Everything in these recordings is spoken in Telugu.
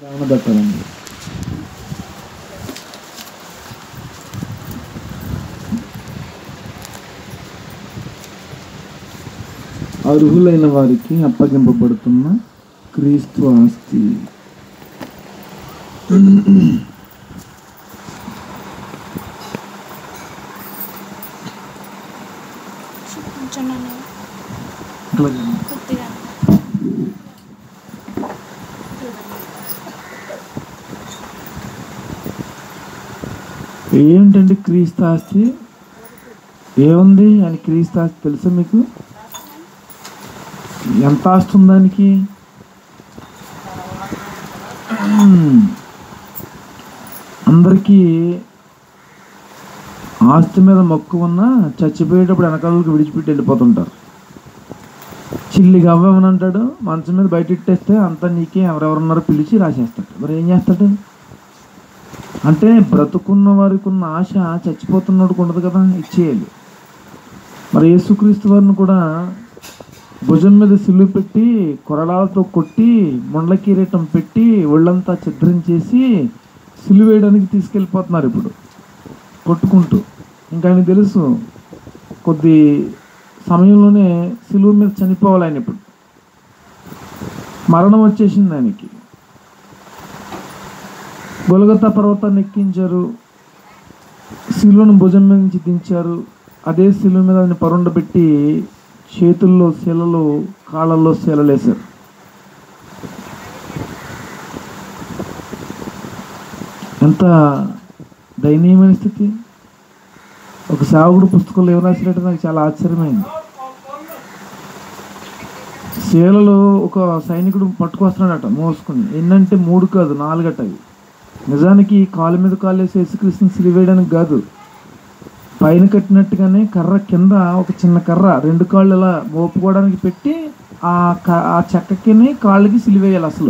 నానబెట్టాలండి అర్హులైన వారికి అప్పగింపబడుతున్న క్రీస్తు ఆస్తి కొంచెం నన్ను అట్లాగే. కొద్దిగా ఏంటండి క్రీస్తు ఆస్తి ఏముంది అని క్రీస్తు ఆస్తి తెలుసా మీకు ఎంత ఆస్తి ఉంది దానికి అందరికీ ఆస్తి మీద మక్కువ ఉన్నా చచ్చిపోయేటప్పుడు వెనకాలకి విడిచిపెట్టి వెళ్ళిపోతుంటారు చిల్లి గవ్వమని అంటాడు మంచం మీద బయట ఇట్టేస్తే అంతా నీకే ఎవరెవరున్నారో పిలిచి రాసేస్తాడు మరి ఏం చేస్తాడు అంటే బ్రతుకున్న వారికి ఉన్న ఆశ చచ్చిపోతున్నోడికి ఉండదు కదా ఇచ్చేయాలి మరి యేసుక్రీస్తు వారిని కూడా భుజం మీద సిల్లు పెట్టి కొరడాలతో కొట్టి ముండ్ల కిరీటం పెట్టి ఒళ్ళంతా ఛిద్రించేసి సిలువ వేయడానికి తీసుకెళ్ళిపోతున్నారు ఇప్పుడు కొట్టుకుంటూ ఇంకా ఆయనకు తెలుసు కొద్ది సమయంలోనే సిలువ మీద చనిపోవాలి ఆయన ఇప్పుడు మరణం వచ్చేసింది ఆయనకి గొలగతా పర్వతాన్ని ఎక్కించారు శిలువను భుజం మీద నుంచి దించారు అదే శిలువ మీద ఆయన పరుండబెట్టి చేతుల్లో శీలలు కాళ్ళల్లో శీలలు వేశారు ఎంత దయనీయమైన స్థితి ఒక సేవకుడు పుస్తకంలో ఏం రాసినట్టు నాకు చాలా ఆశ్చర్యమైంది శీలలు ఒక సైనికుడు పట్టుకొస్తున్నాడట మోసుకుని ఎన్నంటే మూడు కాదు నాలుగట అవి నిజానికి కాలు మీద కాలు వేసి యేసుక్రీస్తుని సిలివేయడానికి కాదు పైన కట్టినట్టుగానే కర్ర కింద ఒక చిన్న కర్ర రెండు కాళ్ళు ఇలా మోపుకోవడానికి పెట్టి ఆ క ఆ చెక్కకిని కాళ్ళకి సిలివేయాలి అసలు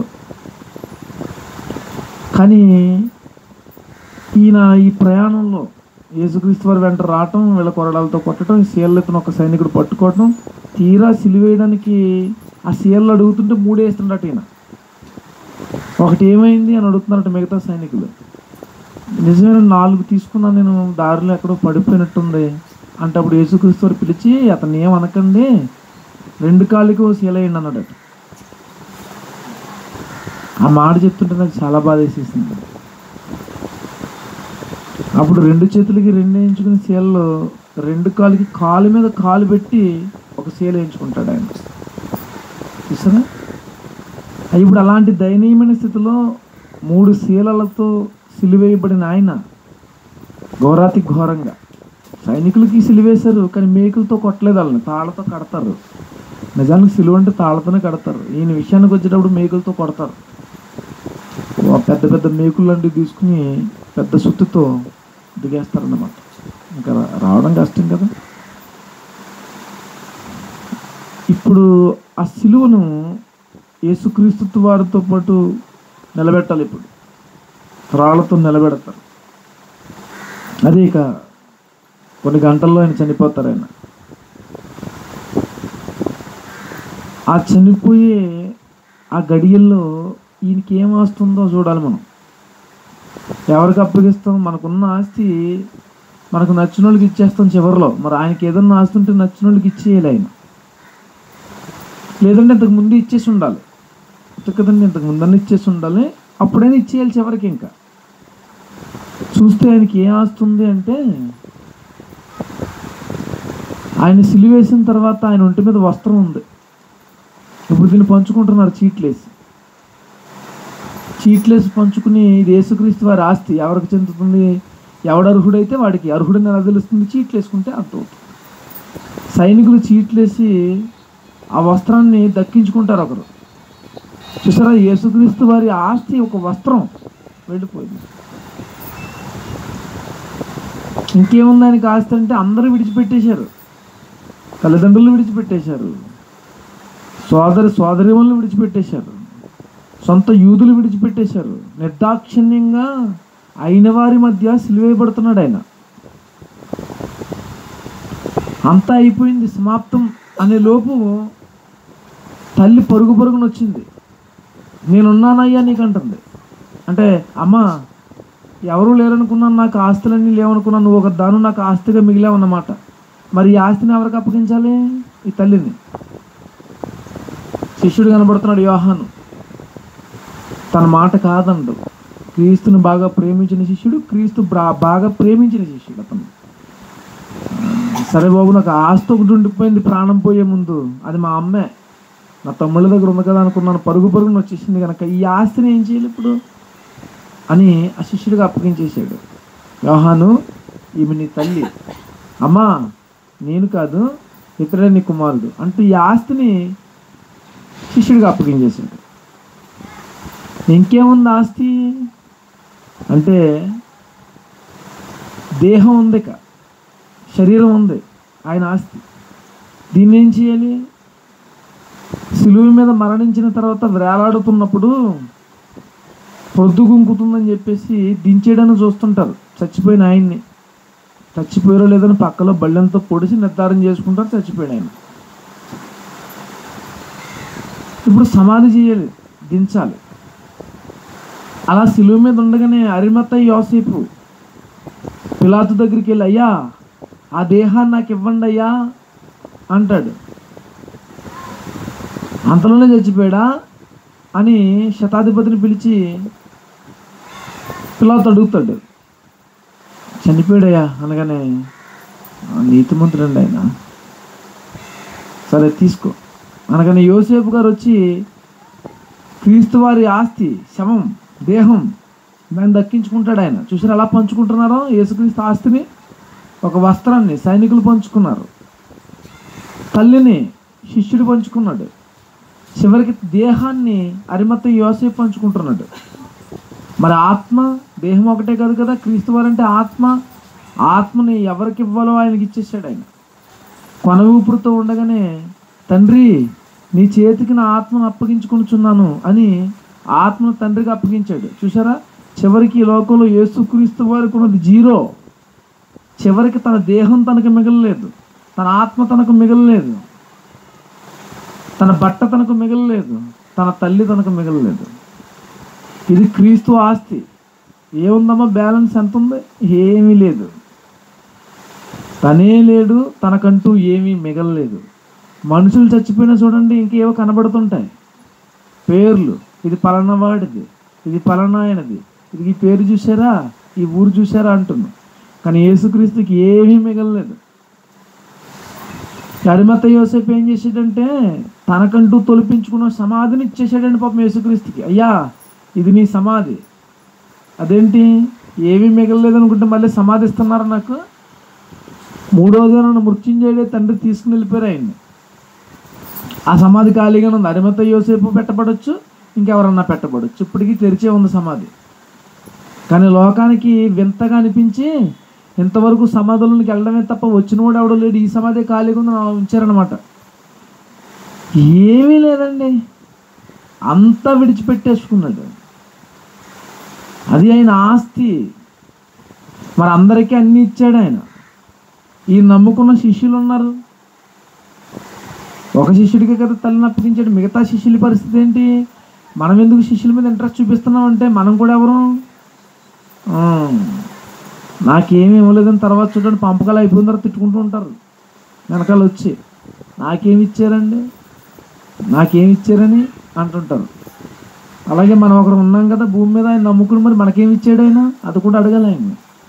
కానీ ఈయన ఈ ప్రయాణంలో యేసుక్రీస్తు వారి వెంట రావటం వీళ్ళ కొరడాలతో కొట్టడం సీఎల్లెత్తున ఒక సైనికుడు పట్టుకోవటం తీరా సిలివేయడానికి ఆ సీఎల్ అడుగుతుంటే మూడేస్తుండట ఈయన ఒకటి ఏమైంది అని అడుగుతున్నారట మిగతా సైనికులు నిజమైన నాలుగు తీసుకున్నా నేను దారిలో ఎక్కడో పడిపోయినట్టుంది అంటే అప్పుడు యేసుక్రీస్తు వారు పిలిచి అతన్ని ఏం అనకండి రెండు కాళ్ళకి ఓ సీలయ్యండి అన్నాడట ఆ మాట చెప్తుంటే నాకు చాలా బాధ వేసేసింది అప్పుడు రెండు చేతులకి రెండు వేయించుకుని సీలలో రెండు కాలుకి కాలు మీద కాలు పెట్టి ఒక సీల వేయించుకుంటాడు ఆయన చూసారా ఇప్పుడు అలాంటి దయనీయమైన స్థితిలో మూడు శీలలతో సిలివేయబడిన ఆయన ఘోరాతి ఘోరంగా సైనికులకి సిలివేశారు కానీ మేకులతో కొట్టలేదు వాళ్ళని తాళ్ళతో కడతారు నిజానికి సిలువ అంటే తాళ్ళతోనే కడతారు ఈయన విషయానికి వచ్చేటప్పుడు మేకులతో కొడతారు ఓ పెద్ద పెద్ద మేకులు లాంటివి తీసుకుని పెద్ద సుత్తితో దిగేస్తారన్నమాట ఇంకా రా- రావడం కష్టం కదా ఇప్పుడు ఆ సిలువను యేసుక్రీస్తు వారితో పాటు నిలబెట్టాలి ఇప్పుడు రాళ్ళతో నిలబెడతారు అదే ఇక కొన్ని గంటల్లో ఆయన చనిపోతారు ఆయన ఆ చనిపోయే ఆ గడియల్లో ఈయనకి ఏం వస్తుందో చూడాలి మనం ఎవరికి అప్పగిస్తాం మనకున్న ఆస్తి మనకు నచ్చిన వాళ్ళకి ఇచ్చేస్తాం చివరిలో మరి ఆయనకి ఏదన్నా ఆస్తి ఉంటే నచ్చిన వాళ్ళకి ఇచ్చేయాలి ఆయన లేదంటే ఇంతకు ముందు ఇచ్చేసి ఉండాలి అంతే కదండి ఇంతకు ముందన్న ఇచ్చేసి ఉండాలి అప్పుడైనా ఇచ్చేయాలి చివరికి ఇంకా చూస్తే ఆయనకి ఏం ఆస్తి ఉంది అంటే ఆయన సిలివేసిన తర్వాత ఆయన ఒంటి మీద వస్త్రం ఉంది ఇప్పుడు దీన్ని పంచుకుంటున్నారు చీట్లేసి చీట్లేసి పంచుకుని ఇది యేసుక్రీస్తు వారి ఆస్తి ఎవరికి చెందుతుంది ఎవడు అర్హుడైతే వాడికి అర్హుడని ఎలా తెలుస్తుంది చీట్లు వేసుకుంటే అర్థమవుతుంది సైనికులు చీట్లేసి ఆ వస్త్రాన్ని దక్కించుకుంటారు ఒకరు చూసారా యేసుక్రీస్తు వారి ఆస్తి ఒక వస్త్రం వెళ్ళిపోయింది ఇంకేముంది ఆయనకి ఆస్తి అంటే అందరూ విడిచిపెట్టేశారు తల్లిదండ్రులు విడిచిపెట్టేశారు సోదరి సోదరిమల్ని విడిచిపెట్టేశారు సొంత యూదులు విడిచిపెట్టేశారు నిర్దాక్షిణ్యంగా అయిన వారి మధ్య సిలివేయబడుతున్నాడు ఆయన అంతా అయిపోయింది సమాప్తం అనే లోపు తల్లి పరుగు పరుగున వచ్చింది నేనున్నానయ్యా నీకంటుంది అంటే అమ్మా ఎవరు లేరనుకున్నాను నాకు ఆస్తులన్నీ లేవనుకున్నాను నువ్వు ఒక దాను నాకు ఆస్తిగా మిగిలావన్నమాట మరి ఈ ఆస్తిని ఎవరికి అప్పగించాలి ఈ తల్లిని శిష్యుడు కనబడుతున్నాడు యోహాను తన మాట కాదండు క్రీస్తుని బాగా ప్రేమించిన శిష్యుడు క్రీస్తు బ్రా- బాగా ప్రేమించిన శిష్యుడు అతను సరే బాబు నాకు ఆస్తి ఒకటి ఉండిపోయింది ప్రాణం పోయే ముందు అది మా అమ్మే నా తమ్ముళ్ళ దగ్గర ఉంది కదా అనుకున్నాను పరుగు పరుగున వచ్చేసింది కనుక ఈ ఆస్తిని ఏం చేయాలి ఇప్పుడు అని ఆ శిష్యుడిగా అప్పగించేశాడు యోహాను ఈమె నీ తల్లి అమ్మా నేను కాదు ఇతడే నీ కుమారుడు అంటూ ఈ ఆస్తిని శిష్యుడిగా అప్పగించేశాడు ఇంకేముంది ఆస్తి అంటే దేహం ఉంది ఇక శరీరం ఉంది ఆయన ఆస్తి దీన్ని ఏం చేయాలి సిలువు మీద మరణించిన తర్వాత వేలాడుతున్నప్పుడు పొద్దు గుంకుతుందని చెప్పేసి దించేయడానికి చూస్తుంటారు చచ్చిపోయిన ఆయన్ని చచ్చిపోయారో లేదని పక్కలో బళ్ళంతో పొడిచి నిర్ధారణ చేసుకుంటారు చచ్చిపోయాడు ఆయన ఇప్పుడు సమాధి చేయాలి దించాలి అలా సిలువ మీద ఉండగానే అరిమత్త యోసేపు పిలాతు దగ్గరికి వెళ్ళి అయ్యా ఆ దేహాన్ని నాకు ఇవ్వండి అయ్యా అంటాడు అంతలోనే చచ్చిపోయాడా అని శతాధిపతిని పిలిచి పిల్లలతో అడుగుతాడు చనిపోయాడయ్యా అనగానే "ఆ, నీతిమంతుడండి ఆయన సరే తీసుకో అనగానే యోసేపు గారు వచ్చి క్రీస్తు వారి ఆస్తి శవం దేహం దాన్ని దక్కించుకుంటాడు ఆయన చూసారు ఎలా పంచుకుంటున్నారో యేసుక్రీస్తు ఆస్తిని ఒక వస్త్రాన్ని సైనికులు పంచుకున్నారు తల్లిని శిష్యుడు పంచుకున్నాడు చివరికి దేహాన్ని అరిమత్త యోసేపు పంచుకుంటున్నాడు మరి ఆత్మ దేహం ఒకటే కాదు కదా క్రీస్తు వారంటే ఆత్మ ఆత్మని ఎవరికి ఇవ్వాలో ఆయనకి ఇచ్చేసాడు ఆయన కొన ఊపిరితో ఉండగానే తండ్రి నీ చేతికి నా ఆత్మను అప్పగించుకొనుచున్నాను అని ఆత్మను తండ్రికి అప్పగించాడు చూసారా చివరికి ఈ లోకంలో యేసుక్రీస్తు వారికి ఉన్నది జీరో చివరికి తన దేహం తనకు మిగలలేదు తన ఆత్మ తనకు మిగలలేదు తన బట్ట తనకు మిగలలేదు తన తల్లి తనకు మిగలలేదు ఇది క్రీస్తు ఆస్తి ఏముందమ్మా బ్యాలెన్స్ ఎంత ఉంది ఏమీ లేదు తనే లేడు తనకంటూ ఏమీ మిగలలేదు మనుషులు చచ్చిపోయినా చూడండి ఇంకేవో కనబడుతుంటాయి పేర్లు ఇది పలానా వాడిది ఇది పలానా ఆయనది ఇది ఈ పేరు చూసారా ఈ ఊరు చూసారా అంటున్నాం కానీ యేసుక్రీస్తుకి ఏమీ మిగలలేదు అరిమత యోసేపు ఏం చేసాడంటే తనకంటూ తొలిపించుకున్న సమాధిని ఇచ్చేసాడండి పాపం యేసుక్రీస్తుకి అయ్యా ఇది నీ సమాధి అదేంటి ఏమీ మిగలలేదు అనుకుంటే మళ్ళీ సమాధి ఇస్తున్నారు నాకు మూడోది నన్ను మృత్యుంజయుడే తండ్రి తీసుకుని వెళ్ళిపోయారు ఆయన్ని ఆ సమాధి ఖాళీగానే ఉంది అరిమత యోసేపు పెట్టబడొచ్చు ఇంకెవరన్నా పెట్టబడొచ్చు ఇప్పటికీ తెరిచే ఉంది సమాధి కానీ లోకానికి వింతగా అనిపించి ఇంతవరకు సమాధులకి వెళ్ళడమే తప్ప వచ్చిన వాడు ఎవడో లేడు ఈ సమాధి ఖాళీగా ఉంది అలా ఉంచారనమాట ఏమీ లేదండి అంతా విడిచిపెట్టేసుకున్నాడు అది ఆయన ఆస్తి మరి అందరికీ అన్ని ఇచ్చాడు ఆయన ఈ నమ్ముకున్న శిష్యులు ఉన్నారు ఒక శిష్యుడికి కదా తల్లిని అప్పగించాడు మిగతా శిష్యుల పరిస్థితి ఏంటి మనం ఎందుకు శిష్యుల మీద ఇంట్రెస్ట్ చూపిస్తున్నాం అంటే మనం కూడా ఎవరు ఆ, నాకేమీ ఇవ్వలేదని తర్వాత చూడండి పంపకాలు అయిపోయిన తర్వాత తిట్టుకుంటూ ఉంటారు వెనకాల వచ్చి నాకేమి ఇచ్చారండి నాకేమి ఇచ్చారని అంటుంటారు అలాగే మనం అక్కడ ఉన్నాం కదా భూమి మీద ఆయన నమ్ముకుని మరి మనకేమి ఇచ్చాడు ఆయన అది కూడా అడగాలి ఆయన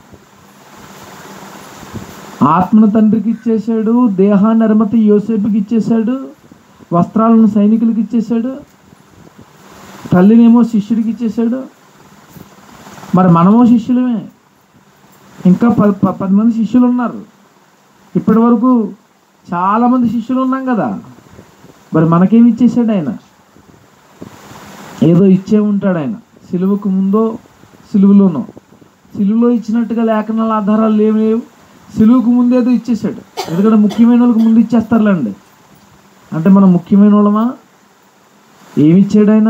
ఆత్మను తండ్రికి ఇచ్చేసాడు దేహాన్ని అరమతి యోసేపుకి ఇచ్చేసాడు వస్త్రాలను సైనికులకి ఇచ్చేసాడు తల్లినేమో శిష్యుడికి ఇచ్చేసాడు మరి మనమో శిష్యులమే ఇంకా పది ప- పది మంది శిష్యులు ఉన్నారు ఇప్పటి వరకు చాలామంది శిష్యులు ఉన్నాం కదా మరి మనకేమి ఇచ్చేసాడు ఆయన ఏదో ఇచ్చే ఉంటాడు ఆయన సిలువకు ముందో సిలువలోనో సిలువలో ఇచ్చినట్టుగా లేఖనాల ఆధారాలు ఏమి లేవు సిలువకు ముందేదో ఇచ్చేసాడు ఎందుకంటే ముఖ్యమైన వాళ్ళకి ముందు ఇచ్చేస్తారులేండి అంటే మనం ముఖ్యమైన వాళ్ళమా ఏమి ఇచ్చాడు ఆయన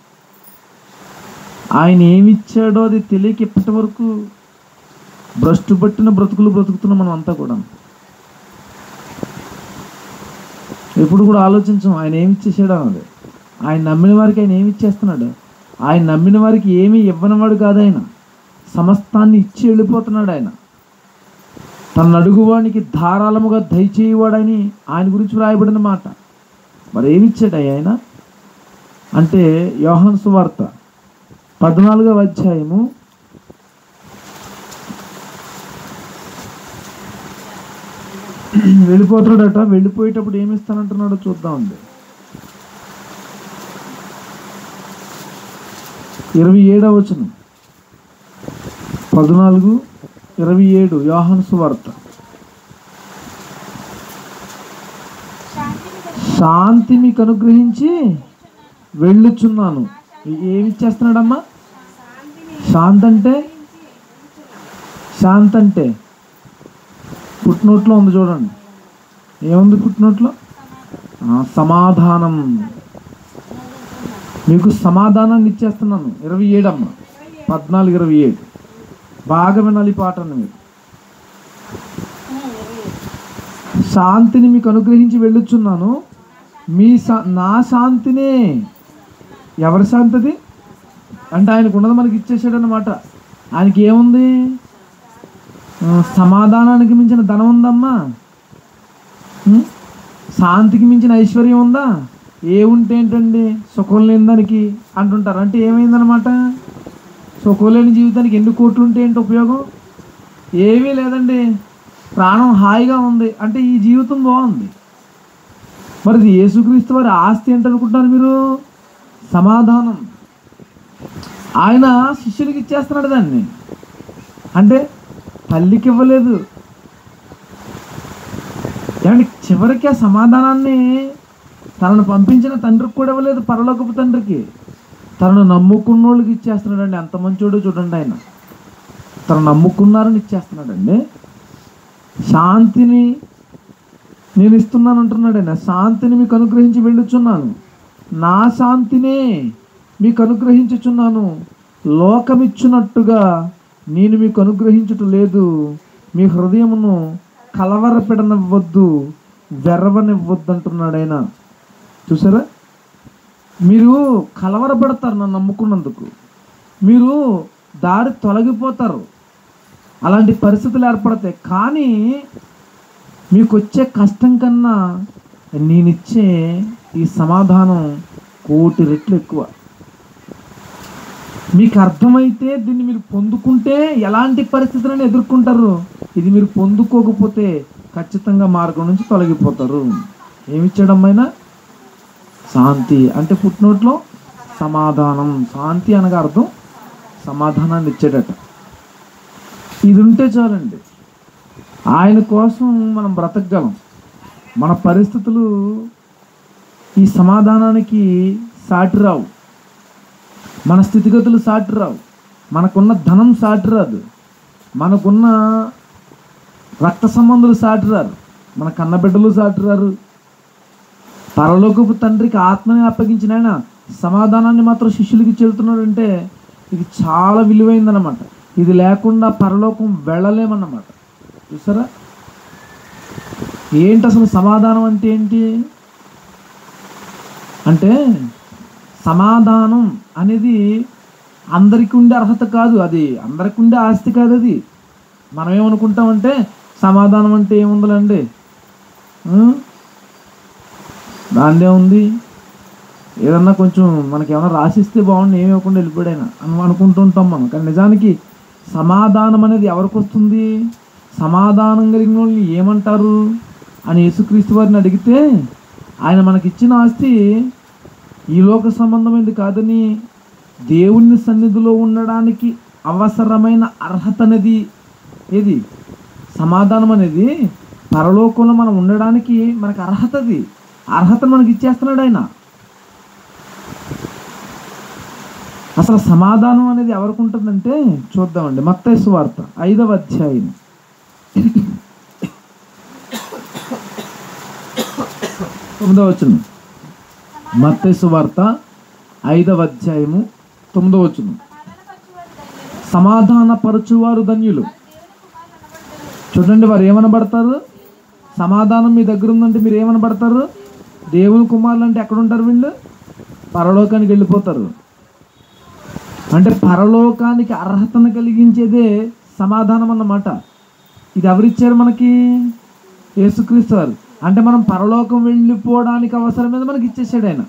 ఆయన ఏమి ఇచ్చాడో అది తెలియక ఇప్పటి వరకు భ్రష్టు పట్టిన బ్రతుకులు బ్రతుకుతున్నాం మనం అంతా కూడా ఎప్పుడు కూడా ఆలోచించం ఆయన ఏమి ఇచ్చేసాడు అన్నది ఆయన నమ్మిన వారికి ఆయన ఏమి ఇచ్చేస్తున్నాడు ఆయన నమ్మిన వారికి ఏమీ ఇవ్వనివాడు కాదు ఆయన సమస్తాన్ని ఇచ్చి వెళ్ళిపోతున్నాడు ఆయన తన అడుగువానికి ధారాళముగా దయచేయవాడని ఆయన గురించి వ్రాయబడిన మాట మరి ఏమిచ్చాడు ఆయన అంటే యోహాను సువార్త పద్నాలుగవ అధ్యాయము వెళ్ళిపోతాడట వెళ్ళిపోయేటప్పుడు ఏమి ఇస్తానంటున్నాడో చూద్దామండి ఇరవై ఏడవ వచనం పద్నాలుగు ఇరవై ఏడు యోహాను సువార్త శాంతి మీకు అనుగ్రహించి వెళ్ళుచున్నాను ఏమి ఇచ్చేస్తున్నాడమ్మా శాంతి అంటే శాంతి అంటే పుట్టినోట్లో ఉంది చూడండి ఏముంది పుట్టినోట్లో ఆ, సమాధానం మీకు సమాధానాన్ని ఇచ్చేస్తున్నాను ఇరవై ఏడు అమ్మ పద్నాలుగు ఇరవై ఏడు బాగా వినాలి ఈ పాటను మీరు శాంతిని మీకు అనుగ్రహించి వెళ్ళుచున్నాను మీ శా నా శాంతినే ఎవరి శాంతి అది అంటే ఆయనకు ఉన్నది మనకి ఇచ్చేసాడు అనమాట ఆయనకి ఏముంది ఆ, సమాధానానికి మించిన ధనం ఉందమ్మా ఉం? శాంతికి మించిన ఐశ్వర్యం ఉందా ఏ ఉంటే ఏంటండి సుఖం లేని దానికి అంటుంటారు అంటే ఏమైందనమాట సుఖం లేని జీవితానికి ఎన్ని కోట్లు ఉంటే ఏంటి ఉపయోగం ఏమీ లేదండి ప్రాణం హాయిగా ఉంది అంటే ఈ జీవితం బాగుంది మరి ఇది యేసుక్రీస్తు వారి ఆస్తి ఏంటనుకుంటున్నారు మీరు సమాధానం ఆయన శిష్యులకి ఇచ్చేస్తున్నాడు దాన్ని అంటే తల్లికి ఇవ్వలేదు ఏమంటే చివరికి ఆ సమాధానాన్ని తనను పంపించిన తండ్రికి కూడా ఇవ్వలేదు పరలోకపు తండ్రికి తనను నమ్ముకున్న వాళ్ళకి ఇచ్చేస్తున్నాడండి ఎంత మంచోడో చూడండి ఆయన తను నమ్ముకున్నారని ఇచ్చేస్తున్నాడండి శాంతిని నేను ఇస్తున్నాను అంటున్నాడు ఆయన శాంతిని మీకు అనుగ్రహించి వెళ్ళుచున్నాను నా శాంతినే మీకు అనుగ్రహించుచున్నాను లోకమిచ్చునట్టుగా నేను మీకు అనుగ్రహించుట లేదు మీ హృదయమును కలవరపెడనివ్వద్దు వెర్రవనివ్వద్దు అంటున్నాడు ఆయన చూసారా మీరు కలవరపడతారు నన్ను నమ్ముకున్నందుకు మీరు దారి తొలగిపోతారు అలాంటి పరిస్థితులు ఏర్పడతాయి కానీ మీకు వచ్చే కష్టం కన్నా నేనిచ్చే ఈ సమాధానం కోటి రెట్లు ఎక్కువ మీకు అర్థమైతే దీన్ని మీరు పొందుకుంటే ఎలాంటి పరిస్థితులను ఎదుర్కొంటారు ఇది మీరు పొందుకోకపోతే ఖచ్చితంగా మార్గం నుంచి తొలగిపోతారు ఏమిచ్చాడమ్మైనా శాంతి అంటే పుట్టినోట్లో సమాధానం శాంతి అనగా అర్థం సమాధానాన్ని ఇచ్చేటట ఇది ఉంటే చాలండి ఆయన కోసం మనం బ్రతకగలం మన పరిస్థితులు ఈ సమాధానానికి సాటి రావు మన స్థితిగతులు సాటి రావు మనకున్న ధనం సాటి రాదు మనకున్న రక్త సంబంధులు సాటి రారు మన కన్నబిడ్డలు సాటి రారు పరలోకపు తండ్రికి ఆత్మని అప్పగించిన ఆయన సమాధానాన్ని మాత్రం శిష్యులకి చెల్తున్నాడంటే ఇది చాలా విలువైందన్నమాట ఇది లేకుండా పరలోకం వెళ్ళలేమన్నమాట చూసారా ఏంటి అసలు సమాధానం అంటే ఏంటి అంటే సమాధానం అనేది అందరికీ ఉండే అర్హత కాదు అది అందరికి ఉండే ఆస్తి కాదు అది మనం ఏమనుకుంటామంటే సమాధానం అంటే ఏముందండి దాందే ఉంది ఏదన్నా కొంచెం మనకి ఏమైనా రాసిస్తే బాగుండి ఏమి ఇవ్వకుండా వెళ్ళిపోయాను అని అనుకుంటుంటాం మనం కానీ నిజానికి సమాధానం అనేది ఎవరికి వస్తుంది సమాధానం కలిగిన వాళ్ళని ఏమంటారు అని యేసుక్రీస్తు వారిని అడిగితే ఆయన మనకిచ్చిన ఆస్తి ఈ లోక సంబంధమైనది కాదని దేవుని సన్నిధిలో ఉండడానికి అవసరమైన అర్హత అనేది ఏది సమాధానం అనేది పరలోకంలో మనం ఉండడానికి మనకు అర్హతది అర్హత మనకి ఇచ్చేస్తున్నాడు ఆయన అసలు సమాధానం అనేది ఎవరికి ఉంటుందంటే చూద్దామండి మత్తైసు వార్త ఐదవ అధ్యాయం తొమ్మిదవ వచనం మత్తైసు వార్త ఐదవ అధ్యాయము తొమ్మిదవ వచనం సమాధాన పరచువారు ధన్యులు చూడండి వారు ఏమనబడతారు సమాధానం మీ దగ్గర ఉందంటే మీరు ఏమనబడతారు దేవుని కుమారులు అంటే ఎక్కడ ఉంటారు వీళ్ళు పరలోకానికి వెళ్ళిపోతారు అంటే పరలోకానికి అర్హతను కలిగించేదే సమాధానం అన్నమాట ఇది ఎవరిచ్చారు మనకి యేసుక్రీస్తు వారు అంటే మనం పరలోకం వెళ్ళిపోవడానికి అవసరమైన మనకి ఇచ్చేసాడు ఆయన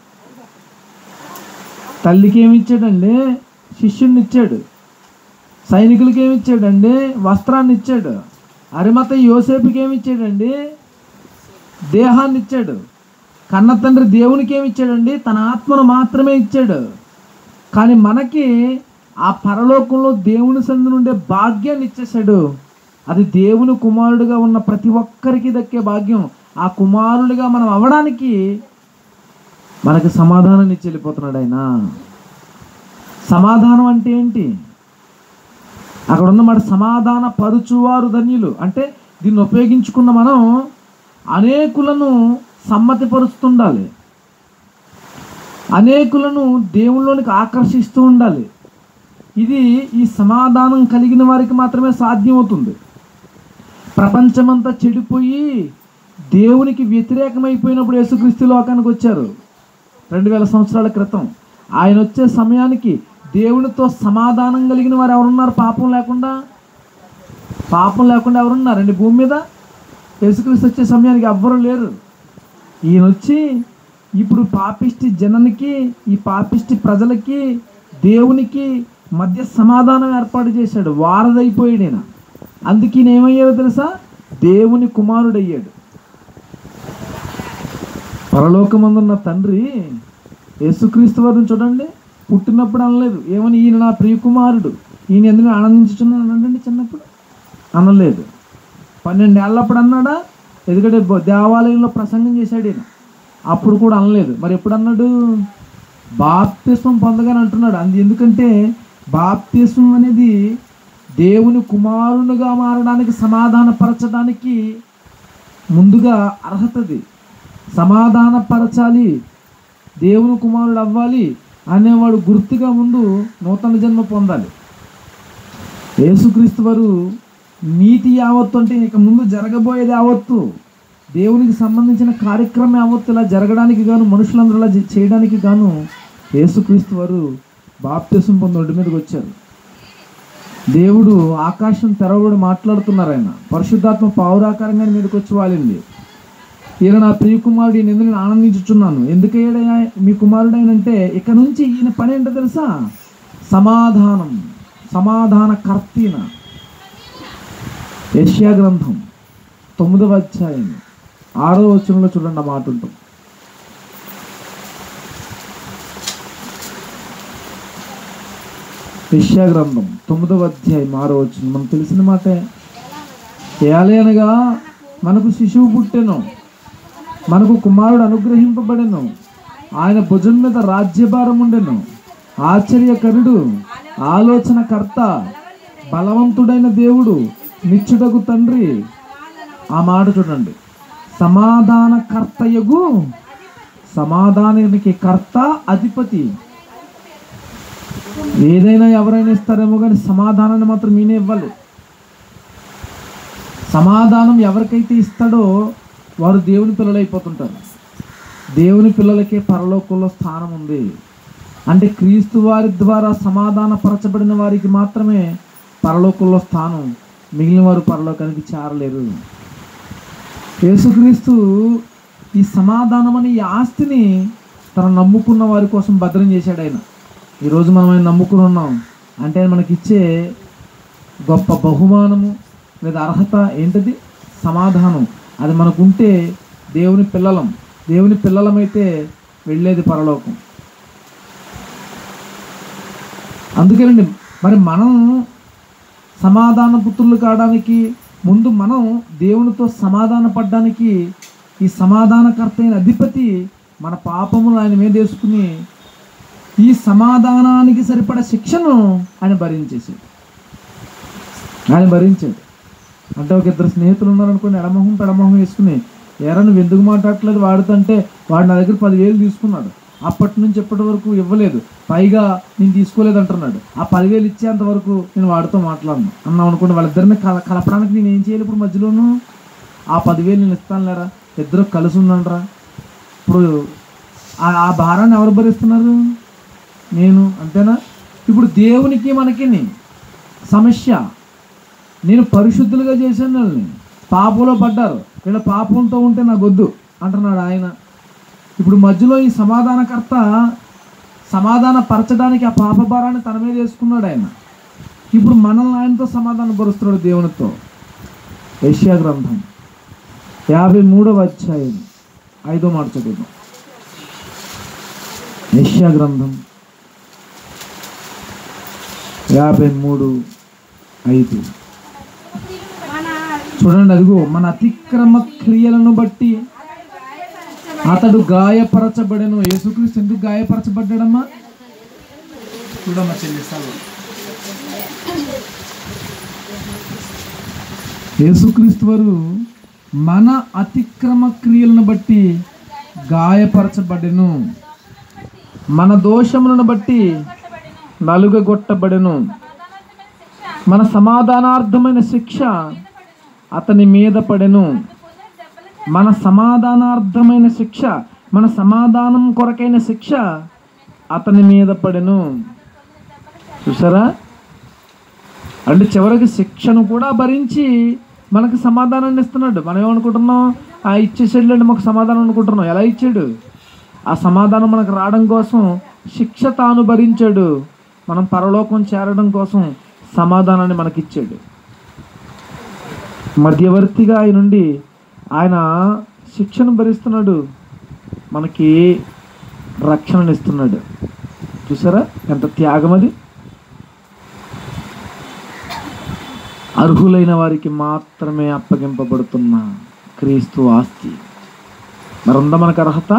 తల్లికి ఏమి ఇచ్చాడండి శిష్యుడిని ఇచ్చాడు సైనికులకి ఏమి ఇచ్చాడండి వస్త్రాన్ని ఇచ్చాడు అరిమత యోసేపుకి ఏమి ఇచ్చాడండి దేహాన్ని ఇచ్చాడు కన్న తండ్రి దేవునికి ఏమి ఇచ్చాడండి తన ఆత్మను మాత్రమే ఇచ్చాడు కానీ మనకి ఆ పరలోకంలో దేవుని సందు నుండే భాగ్యాన్ని ఇచ్చేశాడు అది దేవుని కుమారుడిగా ఉన్న ప్రతి ఒక్కరికి దక్కే భాగ్యం ఆ కుమారుడిగా మనం అవ్వడానికి మనకి సమాధానాన్ని ఇచ్చి వెళ్ళిపోతున్నాడు ఆయన సమాధానం అంటే ఏంటి అక్కడ ఉన్నమాట సమాధాన పరుచువారు ధన్యులు అంటే దీన్ని ఉపయోగించుకున్న మనం అనేకులను సమ్మతిపరుస్తుండాలి అనేకులను దేవుళ్ళలోనికి ఆకర్షిస్తూ ఉండాలి ఇది ఈ సమాధానం కలిగిన వారికి మాత్రమే సాధ్యమవుతుంది ప్రపంచమంతా చెడిపోయి దేవునికి వ్యతిరేకమైపోయినప్పుడు యేసుక్రీస్తు లోకానికి వచ్చారు రెండు వేల సంవత్సరాల క్రితం ఆయన వచ్చే సమయానికి దేవునితో సమాధానం కలిగిన వారు ఎవరున్నారు పాపం లేకుండా పాపం లేకుండా ఎవరున్నారండి భూమి మీద యేసుక్రీస్తు వచ్చే సమయానికి ఎవ్వరు లేరు ఈయన వచ్చి ఇప్పుడు పాపిష్టి జనానికి ఈ పాపిష్టి ప్రజలకి దేవునికి మధ్య సమాధానం ఏర్పాటు చేశాడు వారదైపోయాడు ఈయన అందుకే ఈయన ఏమయ్యాడో తెలుసా దేవుని కుమారుడయ్యాడు పరలోకమందున్న తండ్రి యేసుక్రీస్తు వారిని చూడండి పుట్టినప్పుడు అనలేదు ఏమని ఈయన నా ప్రియకుమారుడు ఈయన ఎందుకు ఆనందించుచున్నాను అనండి చిన్నప్పుడు అనలేదు పన్నెండేళ్ళప్పుడు అన్నాడా ఎందుకంటే బ- దేవాలయంలో ప్రసంగం చేశాడు ఈయన అప్పుడు కూడా అనలేదు మరి ఎప్పుడు అన్నాడు బాప్తిస్వం పొందగానే అంటున్నాడు అంది ఎందుకంటే బాప్తిస్వం అనేది దేవుని కుమారునిగా మారడానికి సమాధానపరచడానికి ముందుగా అర్హతది సమాధానపరచాలి దేవుని కుమారుడు అవ్వాలి అనేవాడు గుర్తుగా ముందు నూతన జన్మ పొందాలి యేసుక్రీస్తు వారు నీతి యావత్తు అంటే ఇక ముందు జరగబోయేది యావత్తు దేవునికి సంబంధించిన కార్యక్రమం యావత్తు ఇలా జరగడానికి గాను మనుషులందరూ ఇలా చే- చేయడానికి గాను యేసుక్రీస్తు వారు బాప్తిసం పొంది ఒడ్డు మీదకి వచ్చారు దేవుడు ఆకాశం తెరవబడి మాట్లాడుతున్నారు ఆయన పరిశుద్ధాత్మ పావురాకారంగా ఆయన మీదకి వచ్చి వాలింది ఈయన నా ప్రియ కుమారుడు ఈయన ఎందుకు నేను ఆనందించుచున్నాను ఎందుకయ్యాడయ్యా మీ కుమారుడు అంటే ఇక నుంచి ఈయన పని ఏంటో తెలుసా సమాధానం సమాధాన కర్తీన యష్యా గ్రంథం తొమ్మిదవ అధ్యాయం ఆరో వచనంలో చూడండి ఆ మాట ఉంటుంది యష్యా గ్రంథం తొమ్మిదవ అధ్యాయం ఆరో వచనం మనకు తెలిసిన మాటే ఏలయనగా మనకు శిశువు పుట్టెను మనకు కుమారుడు అనుగ్రహింపబడెను ఆయన భుజం మీద రాజ్యభారం ఉండెను ఆశ్చర్యకరుడు ఆలోచనకర్త బలవంతుడైన దేవుడు నిచ్చుటకు తండ్రి ఆ మాట చూడండి సమాధానకర్తయగు సమాధానానికి కర్త అధిపతి ఏదైనా ఎవరైనా ఇస్తారేమో కానీ సమాధానాన్ని మాత్రం ఈయనే ఇవ్వాలి సమాధానం ఎవరికైతే ఇస్తాడో వారు దేవుని పిల్లలు అయిపోతుంటారు దేవుని పిల్లలకే పరలోకంలో స్థానం ఉంది అంటే క్రీస్తు వారి ద్వారా సమాధానపరచబడిన వారికి మాత్రమే పరలోకంలో స్థానం మిగిలిన వారు పరలోకానికి చేరలేరు యేసుక్రీస్తు ఈ సమాధానం అనే ఈ ఆస్తిని తన నమ్ముకున్న వారి కోసం భద్రం చేశాడు ఆయన ఈరోజు మనం ఆయన నమ్ముకుని ఉన్నాం అంటే ఆయన మనకిచ్చే గొప్ప బహుమానము లేదా అర్హత ఏంటిది సమాధానం అది మనకుంటే దేవుని పిల్లలం దేవుని పిల్లలమైతే వెళ్ళేది పరలోకం అందుకేనండి మరి మనం సమాధాన పుత్రులు కావడానికి ముందు మనం దేవునితో సమాధాన పడ్డానికి ఈ సమాధానకర్త అయిన అధిపతి మన పాపములు ఆయన మీద వేసుకుని ఈ సమాధానానికి సరిపడ శిక్షను ఆయన భరించేసాడు ఆయన భరించాడు అంటే ఒక ఇద్దరు స్నేహితులు ఉన్నారనుకోండి ఎడమొహం పెడమొహం వేసుకుని ఎరా నువ్వు ఎందుకు మాట్లాడట్లేదు వాడుతుంటే వాడు నా దగ్గర పదివేలు తీసుకున్నాడు అప్పటి నుంచి ఎప్పటి వరకు ఇవ్వలేదు పైగా నేను తీసుకోలేదు అంటున్నాడు ఆ పదివేలు ఇచ్చేంత వరకు నేను వాడితో మాట్లాడను అన్నాం అనుకోండి వాళ్ళిద్దరిని కల కలపడానికి నేను ఏం చేయాలి ఇప్పుడు మధ్యలోను ఆ పదివేలు నేను ఇస్తాను లేరా ఇద్దరు కలిసి ఉందండ్రా ఇప్పుడు ఆ ఆ భారాన్ని ఎవరు భరిస్తున్నారు నేను అంతేనా ఇప్పుడు దేవునికి మనకి సమస్య నేను పరిశుద్ధులుగా చేశాను వాళ్ళని పాపంలో పడ్డారు వీళ్ళ పాపంతో ఉంటే నాకు వద్దు అంటున్నాడు ఆయన ఇప్పుడు మధ్యలో ఈ సమాధానకర్త సమాధాన పరచడానికి ఆ పాప భారాన్ని తన మీద వేసుకున్నాడు ఆయన ఇప్పుడు మనల్ని ఆయనతో సమాధాన పరుస్తున్నాడు దేవునితో యెషయా గ్రంథం యాభై మూడవ అధ్యాయం ఐదో మాట చదువుదాం యెషయా గ్రంథం యాభై మూడు ఐదు మన చూడండి అదిగో మన అతిక్రమ క్రియలను బట్టి అతడు గాయపరచబడెను యేసుక్రీస్తు ఎందుకు గాయపరచబడ్డాడమ్మా చూడమ్మా చెల్లిస్తాను యేసుక్రీస్తు వారు మన అతిక్రమ క్రియలను బట్టి గాయపరచబడెను మన దోషములను బట్టి నలుగగొట్టబడెను మన సమాధానార్థమైన శిక్ష అతని మీద పడెను మన సమాధానార్థమైన శిక్ష మన సమాధానం కొరకైన శిక్ష అతని మీద పడెను చూసారా అంటే చివరికి శిక్షను కూడా భరించి మనకు సమాధానాన్ని ఇస్తున్నాడు మనం ఏమనుకుంటున్నాం ఆ ఇచ్చేసాడులేండి మాకు సమాధానం అనుకుంటున్నాం ఎలా ఇచ్చాడు ఆ సమాధానం మనకు రావడం కోసం శిక్ష తాను భరించాడు మనం పరలోకం చేరడం కోసం సమాధానాన్ని మనకిచ్చాడు మధ్యవర్తిగా ఆయన నుండి ఆయన శిక్షను భరిస్తున్నాడు మనకి రక్షణనిస్తున్నాడు చూసారా ఎంత త్యాగం అది అర్హులైన వారికి మాత్రమే అప్పగింపబడుతున్న క్రీస్తు ఆస్తి మరుందా మనకు అర్హత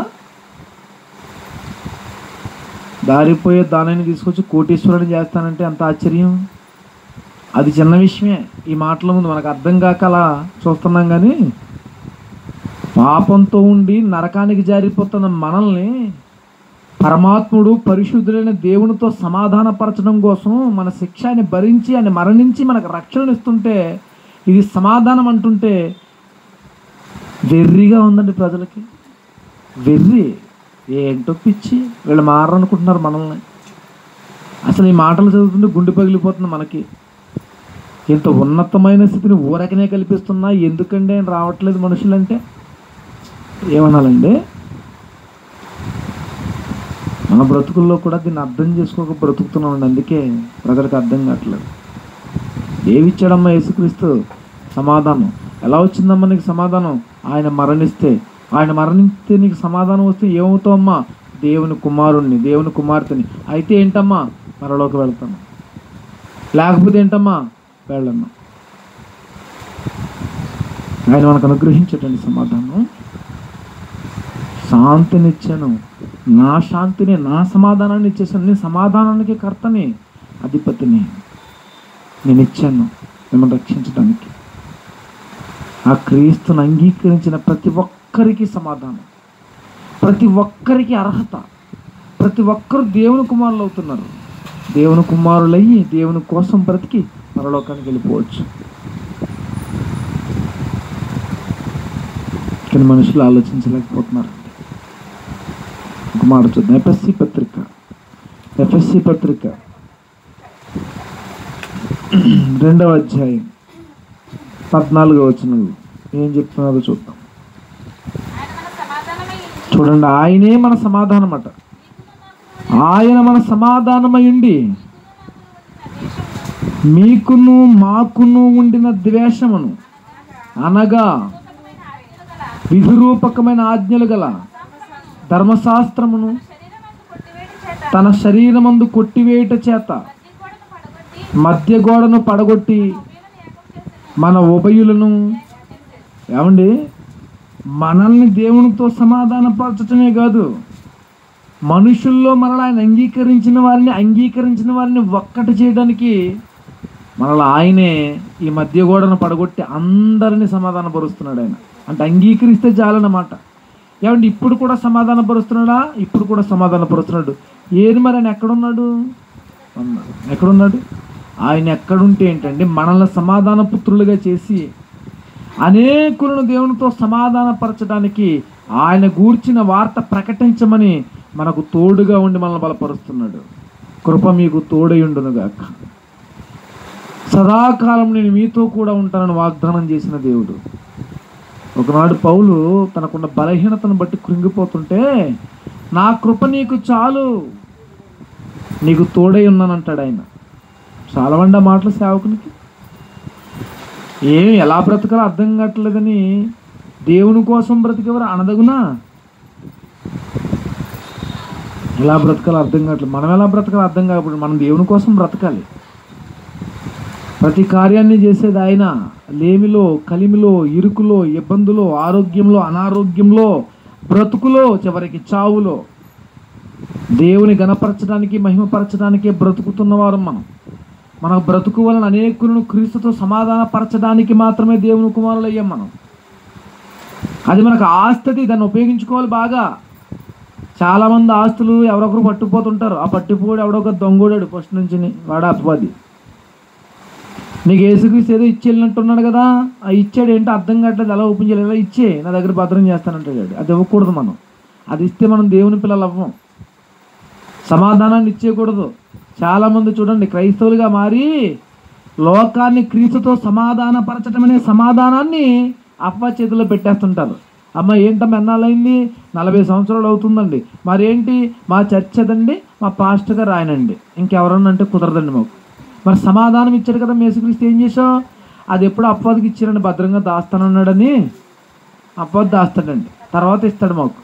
దారిపోయే దానిని తీసుకొచ్చి కోటీశ్వరుని చేస్తానంటే అంత ఆశ్చర్యం అది చిన్న విషయమే ఈ మాటల ముందు మనకు అర్థం కాక అలా చూస్తున్నాం కానీ పాపంతో ఉండి నరకానికి జారిపోతున్న మనల్ని పరమాత్ముడు పరిశుద్ధులైన దేవునితో సమాధానపరచడం కోసం మన శిక్షాన్ని భరించి ఆయన మరణించి మనకు రక్షణ ఇస్తుంటే ఇది సమాధానం అంటుంటే వెర్రిగా ఉందండి ప్రజలకి వెర్రి ఏంటో పిచ్చి వీళ్ళు మారనుకుంటున్నారు మనల్ని అసలు ఈ మాటలు చదువుతుంటే గుండె పగిలిపోతుంది మనకి ఇంత ఉన్నతమైన స్థితిని ఊరకనే కల్పిస్తున్నా ఎందుకండి ఆయన రావట్లేదు మనుషులంటే ఏమనాలండి మన బ్రతుకుల్లో కూడా దీన్ని అర్థం చేసుకోక బ్రతుకుతున్నామండి అందుకే ప్రజలకు అర్థం కావట్లేదు ఏమిచ్చాడమ్మా యేసుక్రీస్తు సమాధానం ఎలా వచ్చిందమ్మా నీకు సమాధానం ఆయన మరణిస్తే ఆయన మరణిస్తే నీకు సమాధానం వస్తే ఏమవుతావమ్మా దేవుని కుమారుణ్ణి దేవుని కుమార్తెని అయితే ఏంటమ్మా మరలోకి వెళ్తాను లేకపోతే ఏంటమ్మా వెళ్ళమ్మా ఆయన మనకు అనుగ్రహించటండి సమాధానం శాంతినిచ్చాను నా శాంతిని నా సమాధానాన్ని ఇచ్చేసాను నేను సమాధానానికి కర్తని అధిపతిని నేను ఇచ్చాను మిమ్మల్ని రక్షించడానికి ఆ క్రీస్తుని అంగీకరించిన ప్రతి ఒక్కరికి సమాధానం ప్రతి ఒక్కరికి అర్హత ప్రతి ఒక్కరు దేవుని కుమారులు అవుతున్నారు దేవుని కుమారులయ్యి దేవుని కోసం బ్రతికి పరలోకానికి వెళ్ళిపోవచ్చు కానీ మనుషులు ఆలోచించలేకపోతున్నారు ఒక మాట చూద్దాం ఎఫ్ఎస్సి పత్రిక ఎఫ్ఎస్సి పత్రిక రెండవ అధ్యాయం పద్నాలుగో వచనం ఏం చెప్తున్నారో చూద్దాం చూడండి ఆయనే మన సమాధానం అట ఆయన మన సమాధానమయుండి మీకును మాకును ఉండిన ద్వేషమును అనగా విధిరూపకమైన ఆజ్ఞలు గల ధర్మశాస్త్రమును తన శరీరమందు కొట్టివేయుట చేత మధ్య గోడను పడగొట్టి మన ఉభయులను ఏమండి మనల్ని దేవునితో సమాధానపరచటమే కాదు మనుషుల్లో మనల్ని ఆయన అంగీకరించిన వారిని అంగీకరించిన వారిని ఒక్కటి చేయడానికి మనల్ని ఆయనే ఈ మధ్య గోడను పడగొట్టి అందరినీ సమాధానపరుస్తున్నాడు ఆయన అంటే అంగీకరిస్తే చాలన్నమాట ఏమంటే ఇప్పుడు కూడా సమాధానపరుస్తున్నాడా ఇప్పుడు కూడా సమాధానపరుస్తున్నాడు ఏది మరి ఆయన ఎక్కడున్నాడు ఉన్నాడు. ఎక్కడున్నాడు ఆయన ఎక్కడుంటే ఏంటండి మనల్ని సమాధాన పుత్రులుగా చేసి అనేకులను దేవునితో సమాధానపరచడానికి ఆయన గూర్చిన వార్త ప్రకటించమని మనకు తోడుగా ఉండి మనల్ని బలపరుస్తున్నాడు కృప మీకు తోడయుండునుగాక సదాకాలం నేను మీతో కూడా ఉంటానని వాగ్దానం చేసిన దేవుడు ఒకనాడు పౌలు తనకున్న బలహీనతను బట్టి కృంగిపోతుంటే నా కృప నీకు చాలు నీకు తోడై ఉన్నానంటాడు ఆయన చాలవండి ఆ మాటలు సేవకునికి ఏం ఎలా బ్రతకాలో అర్థం కావట్లేదని దేవుని కోసం బ్రతికెవరు అనదగునా ఎలా బ్రతకాలో అర్థం కావట్లేదు మనం ఎలా బ్రతకాలో అర్థం కాకపోతే మనం దేవుని కోసం బ్రతకాలి ప్రతి కార్యాన్ని చేసేది ఆయన లేమిలో కలిమిలో ఇరుకులో ఇబ్బందులో ఆరోగ్యంలో అనారోగ్యంలో బ్రతుకులో చివరికి చావులో దేవుని గణపరచడానికి మహిమపరచడానికే బ్రతుకుతున్నవారు మనం మన బ్రతుకు వలన అనేకులను క్రీస్తుతో సమాధానపరచడానికి మాత్రమే దేవుని కుమారులు అయ్యాం మనం అది మనకు ఆస్తి దాన్ని ఉపయోగించుకోవాలి బాగా చాలామంది ఆస్తులు ఎవరొకరు పట్టుకుపోతుంటారు ఆ పట్టుకుపోడు ఎవడొక దొంగోడాడు ఫస్ట్ నుంచి వాడు అపవాది నీకు ఏసుక్రీస్తు ఏదో ఇచ్చి వెళ్ళినట్టున్నాడు కదా ఆ ఇచ్చాడు ఏంటో అర్థం కావట్లేదు ఎలా ఓపెన్ చేయలేదు ఎలా ఇచ్చే నా దగ్గర భద్రం చేస్తానంటాడు అది ఇవ్వకూడదు మనం అది ఇస్తే మనం దేవుని పిల్లలు అవ్వం సమాధానాన్ని ఇచ్చేయకూడదు చాలామంది చూడండి క్రైస్తవులుగా మారి లోకాన్ని క్రీస్తుతో సమాధానపరచడం అనే సమాధానాన్ని అప్ప చేతిలో పెట్టేస్తుంటారు అమ్మ ఏంటమ్మా ఎన్నాళ్ళైంది నలభై సంవత్సరాలు అవుతుందండి మరేంటి మా చర్చ్ అదండి మా పాస్టర్ గారు ఆయనండి ఇంకెవరన్నా అంటే కుదరదండి మాకు మరి సమాధానం ఇచ్చాడు కదా మేసుక్రీస్తు ఏం చేసావు అది ఎప్పుడు అప్పదికి ఇచ్చారండి భద్రంగా దాస్తానన్నాడని అప్పది దాస్తాడండి తర్వాత ఇస్తాడు మాకు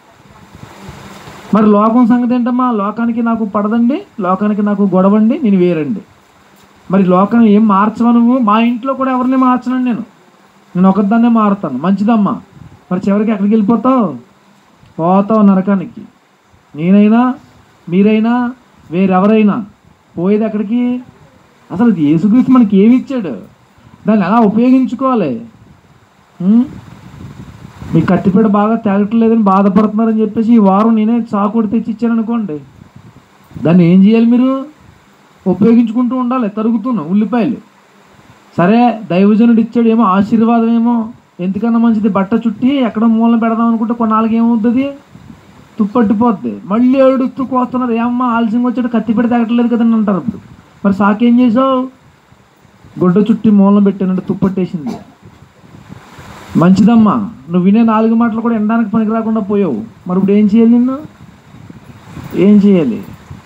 మరి లోకం సంగతి ఏంటమ్మా లోకానికి నాకు పడదండి లోకానికి నాకు గొడవండి నేను వేరండి మరి లోకం ఏం మార్చవా నువ్వు మా ఇంట్లో కూడా ఎవరిని మార్చనండి నేను నేను ఒకదాన్నే మారుతాను మంచిదమ్మా మరి చివరికి ఎక్కడికి వెళ్ళిపోతావు పోతావు నరకానికి నేనైనా మీరైనా వేరెవరైనా పోయేది ఎక్కడికి అసలు యేసుక్రీస్తు మనకి ఏమి ఇచ్చాడు దాన్ని ఎలా ఉపయోగించుకోవాలి ఉం? మీ కత్తిపీట బాగా తేగట్లేదని బాధపడుతున్నారని చెప్పేసి ఈ వారం నేనే చాకుడు తెచ్చి ఇచ్చాను అనుకోండి దాన్ని ఏం చేయాలి మీరు ఉపయోగించుకుంటూ ఉండాలి తరుగుతున్నాం ఉల్లిపాయలు సరే దైవజనుడు ఇచ్చాడు ఏమో ఆశీర్వాదం ఏమో ఎందుకన్నా మంచిది బట్ట చుట్టి ఎక్కడ మూలన పెడదాం అనుకుంటే కొన్నాళ్ళకి ఏమవుతుంది తుప్పట్టిపోద్ది మళ్ళీ ఏడుస్తూ కోస్తున్నారు ఏమమ్మా ఆలస్యంగా వచ్చాడు కత్తి పెట్టి తగ్గట్లేదు కదండి అంటారు ఇప్పుడు మరి సాకేం చేసావు గుడ్డ చుట్టి మూలం పెట్టానంటే తుప్పట్టేసింది మంచిదమ్మా నువ్వు వినే నాలుగు మాటలు కూడా వినడానికి పనికి రాకుండా పోయావు మరి ఇప్పుడు ఏం చేయాలి నిన్ను ఏం చేయాలి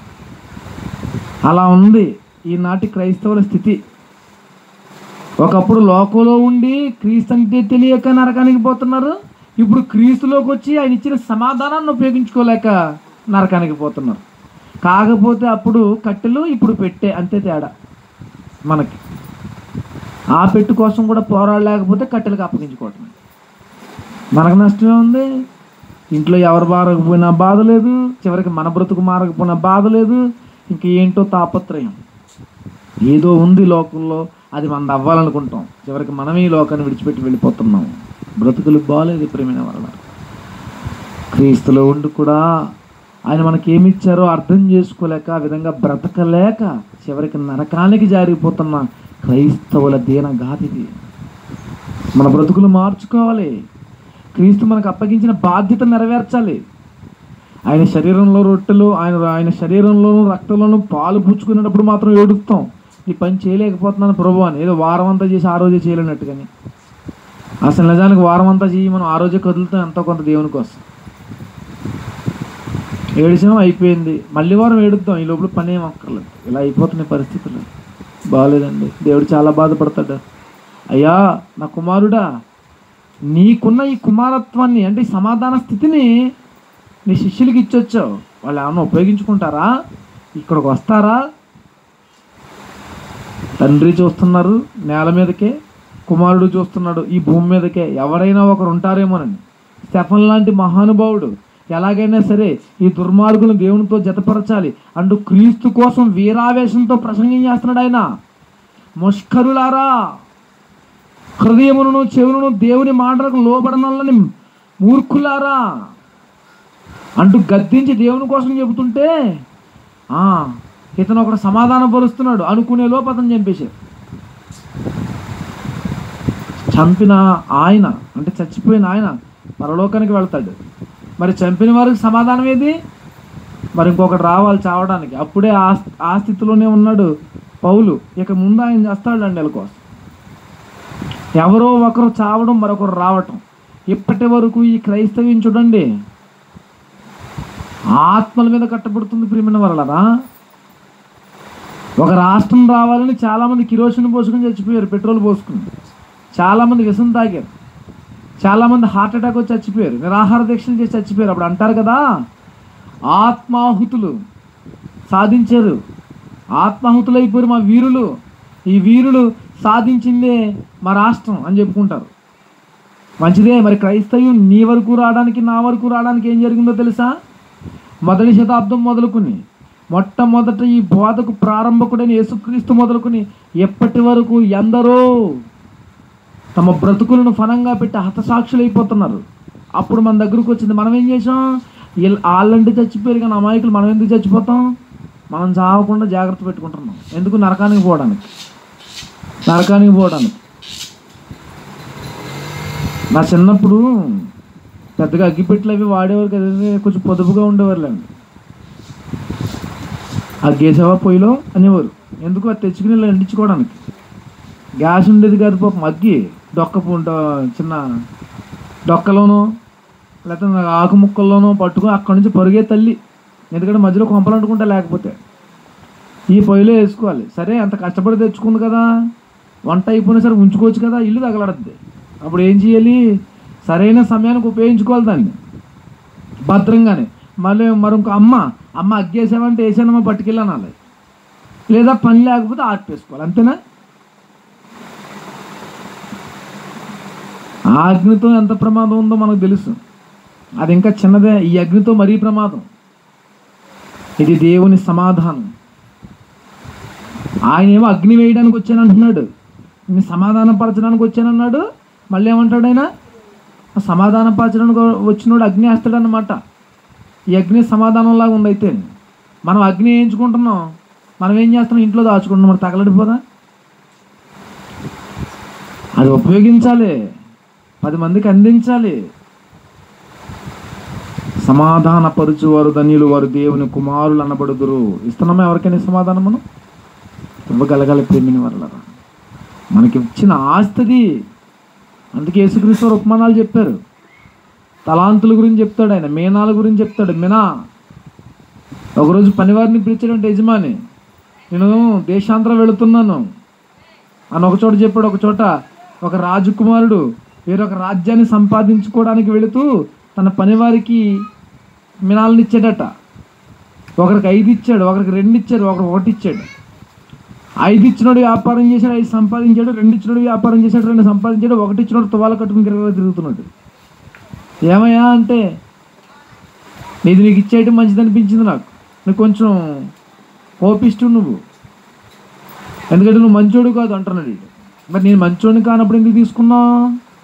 అలా ఉంది ఈనాటి క్రైస్తవుల స్థితి ఒకప్పుడు లోకంలో ఉండి క్రీస్తు అంటే తెలియక నరకానికి పోతున్నారు ఇప్పుడు క్రీస్తులోకి వచ్చి ఆయన ఇచ్చిన సమాధానాన్ని ఉపయోగించుకోలేక నరకానికి పోతున్నారు కాకపోతే అప్పుడు కట్టెలు ఇప్పుడు పెట్టే అంతే తేడా మనకి ఆ పెట్టు కోసం కూడా పోరాడలేకపోతే కట్టెలకు అప్పగించుకోవటం మనకు నష్టమే ఉంది ఇంట్లో ఎవరు మారకపోయినా బాధ లేదు చివరికి మన బ్రతుకు మారకపోయినా బాధ లేదు ఇంక ఏంటో తాపత్రయం ఏదో ఉంది లోకంలో అది మనది అవ్వాలనుకుంటాం చివరికి మనమే ఈ లోకాన్ని విడిచిపెట్టి వెళ్ళిపోతున్నాం బ్రతుకులు బాగాలేదు ప్రేమైన వలన క్రీస్తులో ఉండి కూడా ఆయన మనకి ఏమి ఇచ్చారో అర్థం చేసుకోలేక ఆ విధంగా బ్రతకలేక చివరికి నరకానికి జారిపోతున్న క్రైస్తవుల దీన గాదిది మన బ్రతుకులు మార్చుకోవాలి క్రీస్తు మనకు అప్పగించిన బాధ్యత నెరవేర్చాలి ఆయన శరీరంలో రొట్టెలు ఆయన ఆయన శరీరంలోనూ రక్తంలోనూ పాలు పుచ్చుకునేటప్పుడు మాత్రం ఏడుస్తాం ఈ పని చేయలేకపోతున్నాను ప్రభు అని ఏదో వారం అంతా చేసి ఆ రోజే చేయలేనట్టుగాని అసలు నిజానికి వారం అంతా చేయి మనం ఆ రోజే కదులుతాం ఎంతో కొంత దేవుని కోసం ఏడిసాం అయిపోయింది మళ్ళీ వారం ఏడుద్దాం ఈ లోపల పని ఏం అక్కర్లేదు ఇలా అయిపోతున్నాయి పరిస్థితులు బాగాలేదండి దేవుడు చాలా బాధపడతాడు అయ్యా నా కుమారుడా నీకున్న ఈ కుమారత్వాన్ని అంటే ఈ సమాధాన స్థితిని నీ శిష్యులకి ఇచ్చొచ్చావు వాళ్ళు ఏమన్నా ఉపయోగించుకుంటారా ఇక్కడికి వస్తారా తండ్రి చూస్తున్నారు నేల మీదకే కుమారుడు చూస్తున్నాడు ఈ భూమి మీదకే ఎవరైనా ఒకరు ఉంటారేమోనని స్టెఫన్ లాంటి మహానుభావుడు ఎలాగైనా సరే ఈ దుర్మార్గులను దేవునితో జతపరచాలి అంటూ క్రీస్తు కోసం వీరావేశంతో ప్రసంగం చేస్తున్నాడు ఆయన ముష్కరులారా హృదయమును చెవులను దేవుని మాటలకు లోబడనల్లని మూర్ఖులారా అంటూ గద్దించి దేవుని కోసం చెబుతుంటే ఆ, ఇతను ఒకడు సమాధానం పరుస్తున్నాడు అనుకునే లోపు అతను చంపేశారు చంపిన ఆయన అంటే చచ్చిపోయిన ఆయన పరలోకానికి వెళ్తాడు మరి చంపిన వారికి సమాధానం ఏది మరి ఇంకొకటి రావాలి చావడానికి అప్పుడే ఆ ఆ స్థితిలోనే ఉన్నాడు పౌలు ఇక ముందు ఆయన చేస్తాడండి వీళ్ళ కోసం ఎవరో ఒకరు చావడం మరొకరు రావటం ఇప్పటి వరకు ఈ క్రైస్తవ్యం చూడండి ఆత్మల మీద కట్టబడుతుంది ప్రియమైన వరలరా ఒక రాష్ట్రం రావాలని చాలామంది కిరోసిన్ పోసుకుని చచ్చిపోయారు పెట్రోల్ పోసుకుని చాలామంది విషం తాగారు చాలామంది హార్ట్ అటాక్ వచ్చి చచ్చిపోయారు నిరాహార దీక్షలు చేసి చచ్చిపోయారు అప్పుడు అంటారు కదా ఆత్మాహుతులు సాధించారు ఆత్మాహుతులు అయిపోయారు మా వీరులు ఈ వీరులు సాధించిందే మా రాష్ట్రం అని చెప్పుకుంటారు మంచిదే మరి క్రైస్తవ్యం నీ వరకు రావడానికి నా వరకు రావడానికి ఏం జరిగిందో తెలుసా మొదటి శతాబ్దం మొదలుకుని మొట్టమొదట ఈ బోధకు ప్రారంభకుడైన యేసుక్రీస్తు మొదలుకుని ఎప్పటి వరకు ఎందరో తమ బ్రతుకులను ఫలంగా పెట్టి హతసాక్షులైపోతున్నారు అప్పుడు మన దగ్గరకు వచ్చింది మనం ఏం చేసాం వీళ్ళు వాళ్ళంటే చచ్చిపోయారు కానీ అమాయకులు మనం ఎందుకు చచ్చిపోతాం మనం చావకుండా జాగ్రత్త పెట్టుకుంటున్నాం ఎందుకు నరకానికి పోవడానికి నరకానికి పోవడానికి నా చిన్నప్పుడు పెద్దగా అగ్గిపెట్టెలు అవి వాడేవారు కదండి కొంచెం పొదుపుగా ఉండేవారులేండి ఆ గేసవా పొయ్యిలో అనేవారు ఎందుకు అది తెచ్చుకుని ఇలా ఎండించుకోవడానికి గ్యాస్ ఉండేది కాదు పాపం అగ్గి డొక్క పూంట చిన్న డొక్కలోనో లేకపోతే ఆకు ముక్కల్లోనో పట్టుకొని అక్కడి నుంచి పరుగే తల్లి ఎందుకంటే మధ్యలో కొంపలు అంటుకుంటా లేకపోతే ఈ పొయ్యిలో వేసుకోవాలి సరే అంత కష్టపడి తెచ్చుకుంది కదా వంట అయిపోయినా సరే ఉంచుకోవచ్చు కదా ఇల్లు తగలడద్ది అప్పుడు ఏం చేయాలి సరైన సమయానికి ఉపయోగించుకోవాలి దాన్ని భద్రంగానే మళ్ళీ మరొక అమ్మ అమ్మ అగ్గేసామంటే వేసానమ్మ పట్టుకెళ్ళి అనాలి లేదా పని లేకపోతే ఆర్పేసుకోవాలి అంతేనా ఆ అగ్నితో ఎంత ప్రమాదం ఉందో మనకు తెలుసు అది ఇంకా చిన్నదే ఈ అగ్నితో మరీ ప్రమాదం ఇది దేవుని సమాధానం ఆయన ఏమో అగ్ని వేయడానికి వచ్చానంటున్నాడు నేను సమాధానపరచడానికి వచ్చానన్నాడు మళ్ళీ ఏమంటాడు ఆయన ఆ సమాధానపరచడానికి వచ్చినోడు అగ్ని వేస్తాడనమాట ఈ అగ్ని సమాధానంలాగా ఉంది అయితే మనం అగ్ని వేయించుకుంటున్నాం మనం ఏం చేస్తున్నాం ఇంట్లో దాచుకుంటున్నాం మరి తగలడిపోదా అది ఉపయోగించాలి పది మందికి అందించాలి సమాధానపరుచు వారు ధన్యులు వారు దేవుని కుమారులు అనబడుదురు ఇస్తున్నామా ఎవరికైనా సమాధానం మనం ఇవ్వగలగాలి ప్రేమిని వరలరా మనకి ఇచ్చిన ఆస్తిది అందుకే యేసుక్రీస్తు వారు ఉపమానాలు చెప్పారు తలాంతుల గురించి చెప్తాడు ఆయన మీనాల గురించి చెప్తాడు మీనా ఒకరోజు పనివారిని పిలిచాడంటే యజమాని నేను దేశాంతరం వెళుతున్నాను అని ఒక చోట చెప్పాడు ఒక చోట ఒక రాజకుమారుడు వేరొక రాజ్యాన్ని సంపాదించుకోవడానికి వెళుతూ తన పనివారికి మినాలను ఇచ్చాడట ఒకరికి ఐదు ఇచ్చాడు ఒకరికి రెండు ఇచ్చాడు ఒకరికి ఒకటి ఇచ్చాడు ఐదు ఇచ్చినోడు వ్యాపారం చేశాడు ఐదు సంపాదించాడు రెండు ఇచ్చినోడు వ్యాపారం చేశాడు రెండు సంపాదించాడు ఒకటి ఇచ్చినోడు తువాల కట్టుకుని గిరగ తిరుగుతున్నాడు ఏమయ్యా అంటే నీది నీకు ఇచ్చేయటం మంచిది అనిపించింది నాకు నువ్వు కొంచెం కోపిస్తూ నువ్వు ఎందుకంటే నువ్వు మంచోడు కాదు అంటున్నాడు వీడు. మరి నేను మంచోడిని కానప్పుడు ఎందుకు తీసుకున్నావు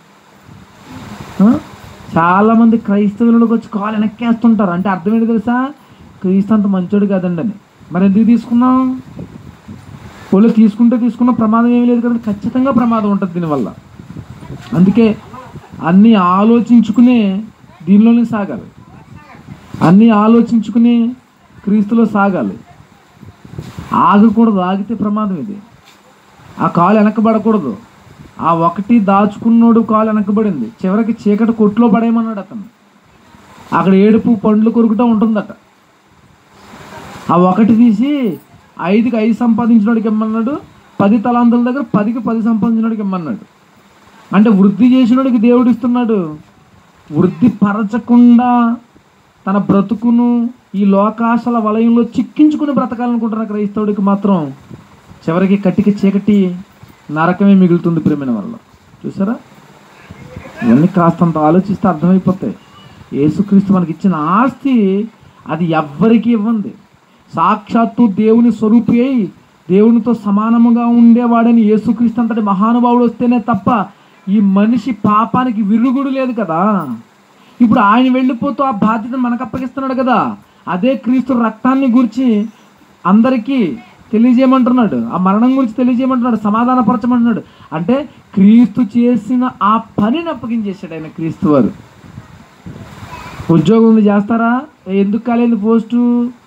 ఆ? చాలామంది క్రైస్తవులకు వచ్చి కాలు వెనక్కేస్తుంటారు అంటే అర్థం ఏంటి తెలుసా క్రీస్తు అంత మంచోడు కాదండి అని మరి ఎందుకు తీసుకున్నాం వాళ్ళు తీసుకుంటే తీసుకున్న ప్రమాదం ఏమీ లేదు కదా ఖచ్చితంగా ప్రమాదం ఉంటుంది దీనివల్ల అందుకే అన్నీ ఆలోచించుకునే దీనిలోనే సాగాలి అన్నీ ఆలోచించుకుని క్రీస్తులో సాగాలి ఆగకూడదు ఆగితే ప్రమాదం ఇది ఆ కాలు వెనకబడకూడదు ఆ ఒకటి దాచుకున్నోడు కాలు వెనకబడింది చివరికి చీకటి కొట్లో పడేయమన్నాడు అతను అక్కడ ఏడుపు పండ్లు కొరుకుతూ ఉంటుందట ఆ ఒకటి తీసి ఐదుకి ఐదు సంపాదించినోడికి ఇమ్మన్నాడు పది తలాంతుల దగ్గర పదికి పది సంపాదించినోడికి ఇమ్మన్నాడు అంటే వృద్ధి చేసినోడికి దేవుడు ఇస్తున్నాడు వృద్ధి పరచకుండా తన బ్రతుకును ఈ లోకాశల వలయంలో చిక్కించుకుని బ్రతకాలనుకుంటున్న క్రైస్తవుడికి మాత్రం చివరికి కట్టికి చీకటి నరకమే మిగులుతుంది ప్రేమైన వల్ల చూసారా ఇవన్నీ కాస్తంత ఆలోచిస్తే అర్థమైపోతాయి యేసుక్రీస్తు మనకి ఇచ్చిన ఆస్తి అది ఎవ్వరికీ ఇవ్వండి సాక్షాత్తు దేవుని స్వరూపి అయి దేవునితో సమానముగా ఉండేవాడని యేసుక్రీస్తు అంతటి మహానుభావుడు వస్తేనే తప్ప ఈ మనిషి పాపానికి విరుగుడు లేదు కదా ఇప్పుడు ఆయన వెళ్ళిపోతూ ఆ బాధ్యతను మనకు అప్పగిస్తున్నాడు కదా అదే క్రీస్తు రక్తాన్ని గురించి అందరికీ తెలియజేయమంటున్నాడు ఆ మరణం గురించి తెలియజేయమంటున్నాడు సమాధానపరచమంటున్నాడు అంటే క్రీస్తు చేసిన ఆ పనిని అప్పగించేశాడు ఆయన క్రీస్తు వారు ఉద్యోగం ఉంది చేస్తారా ఏ, ఎందుకు కాలేదు పోస్టు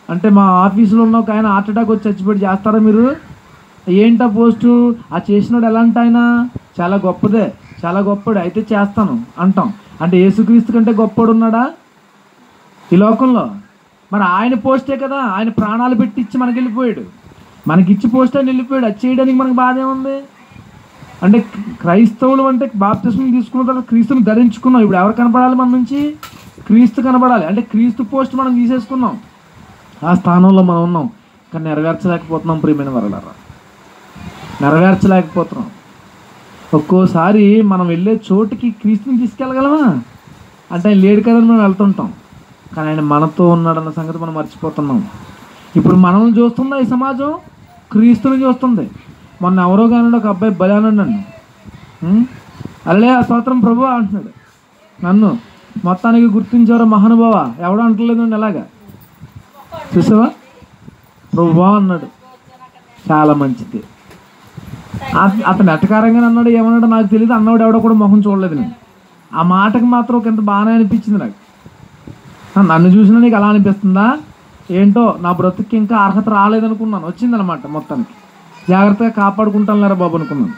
అంటే మా ఆఫీసులో ఉన్న ఒక ఆయన హార్ట్ అటాక్ వచ్చి చచ్చిపోయి చేస్తారా మీరు ఏంటా పోస్టు ఆ చేసినాడు ఎలాంటి ఆయన చాలా గొప్పదే చాలా గొప్పడు అయితే చేస్తాను అంటాం అంటే యేసుక్రీస్తు కంటే గొప్పడు ఉన్నాడా ఈ లోకంలో మరి ఆయన పోస్టే కదా ఆయన ప్రాణాలు పెట్టి ఇచ్చి మనకి వెళ్ళిపోయాడు మనకి ఇచ్చి పోస్ట్ ఆయన వెళ్ళిపోయాడు అది చేయడానికి మనకు బాధ ఏముంది అంటే క్రైస్తవులు అంటే బాప్తిస్మం తీసుకున్న తర్వాత క్రీస్తుని ధరించుకున్నాం ఇప్పుడు ఎవరు కనపడాలి మన నుంచి క్రీస్తు కనపడాలి అంటే క్రీస్తు పోస్ట్ మనం తీసేసుకున్నాం ఆ స్థానంలో మనం ఉన్నాం కానీ నెరవేర్చలేకపోతున్నాం ప్రియమైన వరలరా నెరవేర్చలేకపోతున్నాం ఒక్కోసారి మనం వెళ్ళే చోటుకి క్రీస్తుని తీసుకెళ్ళగలమా అంటే ఆయన లేడు కదని మనం వెళ్తుంటాం కానీ ఆయన మనతో ఉన్నాడన్న సంగతి మనం మర్చిపోతున్నాం ఇప్పుడు మనల్ని చూస్తుందా ఈ సమాజం క్రీస్తుని చూస్తుంది మొన్న ఎవరో కానీ ఒక అబ్బాయి బలానండి నన్ను ఉం? అల్లే ఆ స్తోత్రం ప్రభు అంటున్నాడు నన్ను మొత్తానికి గుర్తించారో మహానుభావ ఎవడో అంటలేదండి అలాగా చూసావా ప్రభువా అన్నాడు చాలా మంచిది అత- అతను ఎటకారంగా అన్నాడు ఏమన్నాడో నాకు తెలియదు అన్నవాడు ఎవడో కూడా మొహం చూడలేదు నేను ఆ మాటకి మాత్రం ఒక ఎంత బాగానే అనిపించింది నాకు ఆ, నన్ను చూసినా నీకు అలా అనిపిస్తుందా ఏంటో నా బ్రతుక్కి ఇంకా అర్హత రాలేదనుకున్నాను వచ్చిందనమాట మొత్తానికి జాగ్రత్తగా కాపాడుకుంటానులేరా బాబు అనుకున్నాను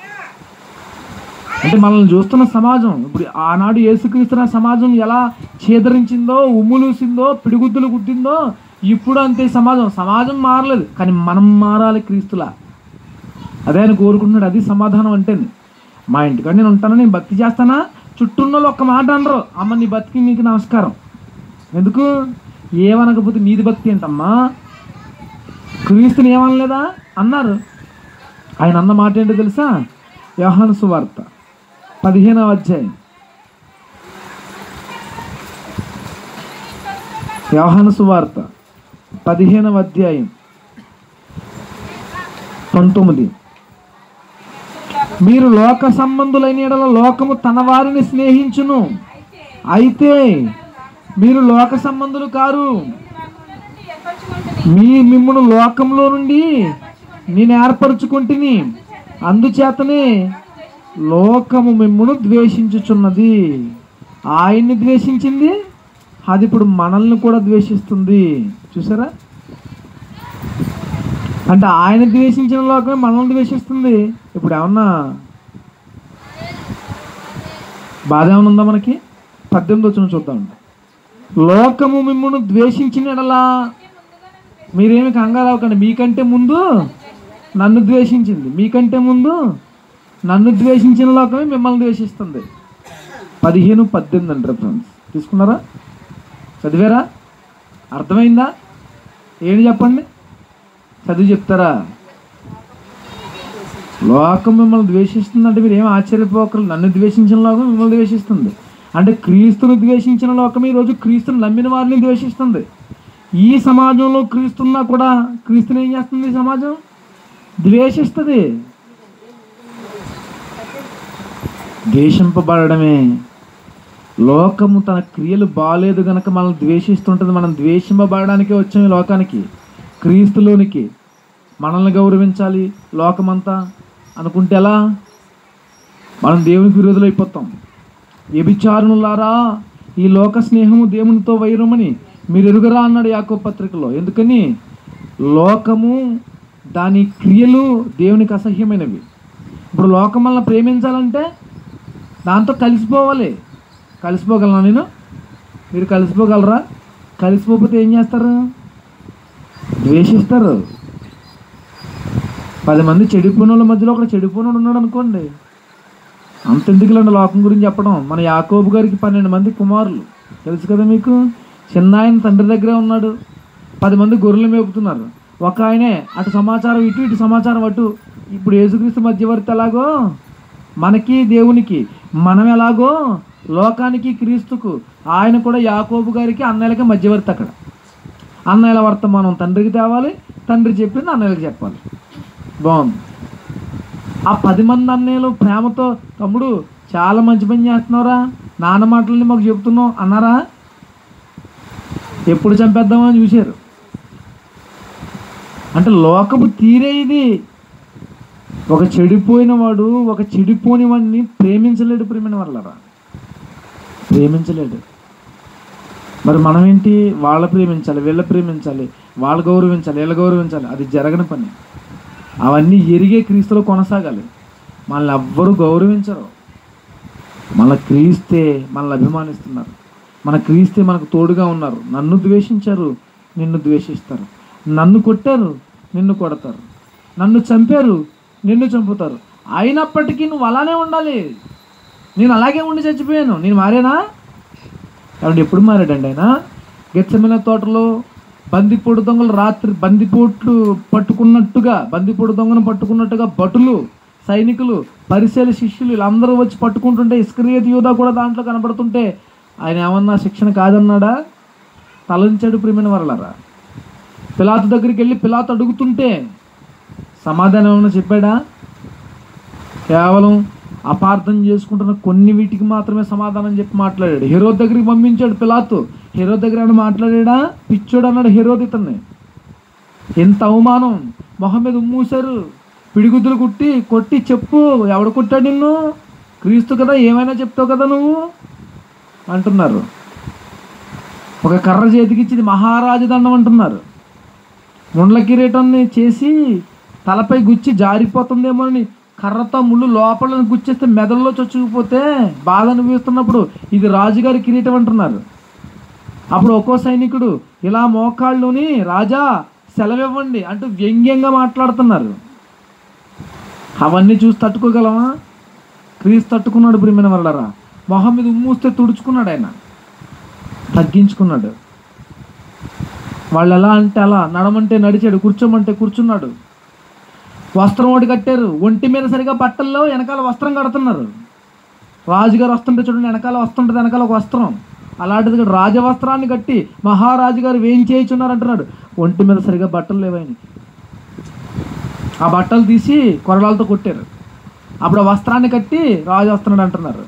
అంటే మనల్ని చూస్తున్న సమాజం ఇప్పుడు ఆనాడు యేసుక్రీస్తున్న సమాజం ఎలా ఛేదరించిందో ఉమ్ములూసిందో పిడిగుద్దులు గుద్దిందో ఇప్పుడు అంతే సమాజం సమాజం మారలేదు కానీ మనం మారాలి క్రీస్తులా అదే ఆయన కోరుకుంటున్నాడు అది సమాధానం అంటే మా ఇంటికాడ నేను ఉంటాను నేను భక్తి చేస్తానా చుట్టూ ఉన్న వాళ్ళు ఒక్క మాట అనరు అమ్మ నీ బతికి నీకు నమస్కారం ఎందుకు ఏమనకపోతే నీది భక్తి ఏంటమ్మా క్రీస్తుని ఏమనలేదా అన్నారు ఆయన అన్న మాట ఏంటో తెలుసా యోహాను సువార్త పదిహేనవ అధ్యాయం యోహాను సువార్త పదిహేనవ అధ్యాయం పంతొమ్మిది మీరు లోక సంబంధులైన యెడల లోకము తన వారిని స్నేహించును అయితే మీరు లోక సంబంధులు కారు మీ మిమ్మును లోకంలో నుండి నేను ఏర్పరచుకుంటుని అందుచేతనే లోకము మిమ్మును ద్వేషించుచున్నది ఆయన్ని ద్వేషించింది అది ఇప్పుడు మనల్ని కూడా ద్వేషిస్తుంది చూసారా అంటే ఆయన ద్వేషించిన లోకమే మనల్ని ద్వేషిస్తుంది ఇప్పుడు ఏమన్నా బాధ ఏమైనా ఉందా మనకి పద్దెనిమిది వచ్చిన చూద్దామండి లోకము మిమ్మల్ని ద్వేషించిన ఎడలా మీరేమి కంగారు అవ్వకండి మీకంటే ముందు నన్ను ద్వేషించింది మీకంటే ముందు నన్ను ద్వేషించిన లోకమే మిమ్మల్ని ద్వేషిస్తుంది పదిహేను పద్దెనిమిది అంటారు ఫ్రెండ్స్ తీసుకున్నారా చదివారా అర్థమైందా ఏంటి చెప్పండి చదివి చెప్తారా లోకం మిమ్మల్ని ద్వేషిస్తుందంటే మీరు ఏం ఆశ్చర్యపోకరు నన్ను ద్వేషించిన లోకం మిమ్మల్ని ద్వేషిస్తుంది అంటే క్రీస్తుని ద్వేషించిన లోకం ఈరోజు క్రీస్తుని నమ్మిన వారిని ద్వేషిస్తుంది ఈ సమాజంలో క్రీస్తున్నా కూడా క్రీస్తుని ఏం చేస్తుంది ఈ సమాజం ద్వేషిస్తుంది ద్వేషింపబడమే లోకము తన క్రియలు బాగాలేదు గనక మనల్ని ద్వేషిస్తుంటుంది మనం ద్వేషింపబడడానికే వచ్చాం ఈ లోకానికి క్రీస్తులోనికి మనల్ని గౌరవించాలి లోకమంతా అనుకుంటే ఎలా మనం దేవునికి విరోధులు అయిపోతాం వ్యభిచారులారా ఈ లోక స్నేహము దేవునితో వైరమని మీరు ఎరుగరా అన్నాడు యాకో పత్రికలో ఎందుకని లోకము దాని క్రియలు దేవునికి అసహ్యమైనవి ఇప్పుడు లోకం వల్ల ప్రేమించాలంటే దాంతో కలిసిపోవాలి కలిసిపోగలనా నేను మీరు కలిసిపోగలరా కలిసిపోకపోతే ఏం చేస్తారు ద్వేషిస్తారు పది మంది చెడిపోయిన వాళ్ళ మధ్యలో ఒకడు చెడిపోయినోడు ఉన్నాడు అనుకోండి అంత ఎందుకులండి లోకం గురించి చెప్పడం మన యాకోబు గారికి పన్నెండు మంది కుమారులు తెలుసు కదా మీకు చిన్న ఆయన తండ్రి దగ్గరే ఉన్నాడు పది మంది గొర్రెలు మేపుతున్నారు ఒక ఆయనే అటు సమాచారం ఇటు ఇటు సమాచారం అటు ఇప్పుడు యేసుక్రీస్తు మధ్యవర్తి ఎలాగో మనకి దేవునికి మనం ఎలాగో లోకానికి క్రీస్తుకు ఆయన కూడా యాకోబు గారికి అన్నయ్యలకి మధ్యవర్తి అక్కడ అన్నయ్యల వర్తమానం తండ్రికి తేవాలి తండ్రి చెప్పింది అన్నయ్యలకు చెప్పాలి బాగుంది ఆ పది మంది అన్నయ్యలు ప్రేమతో తమ్ముడు చాలా మంచి పని చేస్తున్నావురా నాన్న మాటలని మాకు చెప్తున్నావు అన్నారా ఎప్పుడు చంపేద్దామని చూశారు అంటే లోకపు తీరే ఇది ఒక చెడిపోయిన వాడు ఒక చెడిపోని వాడిని ప్రేమించలేడు ప్రేమైన వాళ్ళరా ప్రేమించలేడు మరి మనం ఏంటి వాళ్ళ ప్రేమించాలి వీళ్ళ ప్రేమించాలి వాళ్ళు గౌరవించాలి వీళ్ళ గౌరవించాలి అది జరగని పని అవన్నీ ఎరిగే క్రీస్తులో కొనసాగాలి మనల్ని ఎవ్వరూ గౌరవించరు మన క్రీస్తే మనల్ని అభిమానిస్తున్నారు మన క్రీస్తే మనకు తోడుగా ఉన్నారు నన్ను ద్వేషించారు నిన్ను ద్వేషిస్తారు నన్ను కొట్టారు నిన్ను కొడతారు నన్ను చంపారు నిన్ను చంపుతారు అయినప్పటికీ నువ్వు అలానే ఉండాలి నేను అలాగే ఉండి చచ్చిపోయాను నేను మారేనా కాబట్టి ఎప్పుడు మారాడండి ఆయన గెచ్చమైన తోటలో బందిపోటు దొంగలు రాత్రి బందిపోట్లు పట్టుకున్నట్టుగా బందిపోటు దొంగను పట్టుకున్నట్టుగా భటులు సైనికులు పరిశీల శిష్యులు వీళ్ళందరూ వచ్చి పట్టుకుంటుంటే ఇస్క్రియత్ యూదా కూడా దాంట్లో కనబడుతుంటే ఆయన ఏమన్నా శిక్షణ కాదన్నాడా తలంచాడు ప్రియమైన వరలరా పిలాతు దగ్గరికి వెళ్ళి పిలాతు అడుగుతుంటే సమాధానం ఏమన్నా చెప్పాడా కేవలం అపార్థం చేసుకుంటున్న కొన్ని వీటికి మాత్రమే సమాధానం చెప్పి మాట్లాడాడు హీరో దగ్గరికి పంపించాడు పిలాతు హీరో దగ్గర ఏమైనా మాట్లాడా పిచ్చోడు అన్నాడు హీరో ఇతన్ని ఎంత అవమానం మొహం మీద ఉమ్మూశారు పిడిగుద్దులు కుట్టి కొట్టి చెప్పు ఎవడు కొట్టాడు నిన్ను క్రీస్తు కదా ఏమైనా చెప్తావు కదా నువ్వు అంటున్నారు ఒక కర్ర చేతికిచ్చి ఇది మహారాజు దండం అంటున్నారు ముండ్ల కిరీటాన్ని చేసి తలపై గుచ్చి జారిపోతుందేమోనని కర్రతో ముళ్ళు లోపల గుచ్చేస్తే మెదడులో చొచ్చుకుపోతే బాధ అనిపిస్తున్నప్పుడు ఇది రాజుగారి కిరీటం అంటున్నారు అప్పుడు ఒక్కో సైనికుడు ఇలా మోకాళ్ళుని రాజా సెలవివ్వండి అంటూ వ్యంగ్యంగా మాట్లాడుతున్నారు అవన్నీ చూసి తట్టుకోగలమా క్రీస్తు తట్టుకున్నాడు ప్రియమైన వల్లరా మొహం మీద ఉమ్మూస్తే తుడుచుకున్నాడు ఆయన తగ్గించుకున్నాడు వాళ్ళు ఎలా అంటే అలా నడమంటే నడిచాడు కూర్చోమంటే కూర్చున్నాడు వస్త్రం ఒకటి కట్టారు ఒంటి మీద సరిగా బట్టల్లో వెనకాల వస్త్రం కడుతున్నారు రాజుగారు వస్తుంటే చూడండి వెనకాల వస్తుంటుంది వెనకాల ఒక వస్త్రం అలాంటిది ఇక్కడ రాజవస్త్రాన్ని కట్టి మహారాజు గారు ఏం చేయించున్నారు అంటున్నాడు ఒంటి మీద సరిగా బట్టలు లేవని ఆ బట్టలు తీసి కొరడాలతో కొట్టారు అప్పుడు ఆ వస్త్రాన్ని కట్టి రాజు వస్తున్నాడు అంటున్నారు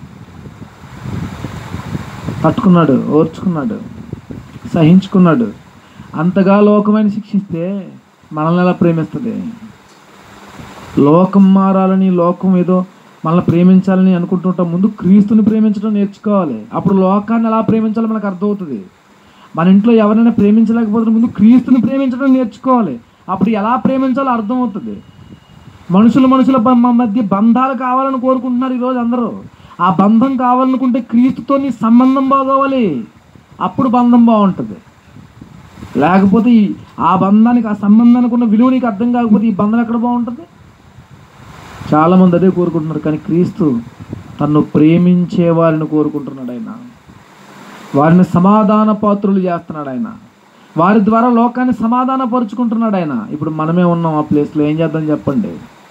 తట్టుకున్నాడు ఓర్చుకున్నాడు సహించుకున్నాడు అంతగా లోకమైన శిక్షిస్తే మనల్ని ఎలా ప్రేమిస్తుంది లోకం మారాలని లోకం ఏదో మనల్ని ప్రేమించాలని అనుకుంటుంటాం ముందు క్రీస్తుని ప్రేమించడం నేర్చుకోవాలి అప్పుడు లోకాన్ని ఎలా ప్రేమించాలో మనకు అర్థమవుతుంది మన ఇంట్లో ఎవరైనా ప్రేమించలేకపోతే ముందు క్రీస్తుని ప్రేమించడం నేర్చుకోవాలి అప్పుడు ఎలా ప్రేమించాలో అర్థమవుతుంది మనుషుల మనుషుల బ- మ- మధ్య బంధాలు కావాలని కోరుకుంటున్నారు ఈరోజు అందరూ ఆ బంధం కావాలనుకుంటే క్రీస్తుతో నీ సంబంధం బాగోవాలి అప్పుడు బంధం బాగుంటుంది లేకపోతే ఈ ఆ బంధానికి ఆ సంబంధానికి ఉన్న విలువ నీకు అర్థం కాకపోతే ఈ బంధం ఎక్కడ బాగుంటుంది చాలామంది అదే కోరుకుంటున్నారు కానీ క్రీస్తు తన్ను ప్రేమించే వారిని కోరుకుంటున్నాడు ఆయన వారిని సమాధాన పాత్రులు చేస్తున్నాడు ఆయన వారి ద్వారా లోకాన్ని సమాధాన పరుచుకుంటున్నాడు ఆయన ఇప్పుడు మనమే ఉన్నాం ఆ ప్లేస్లో ఏం చేద్దాం చెప్పండి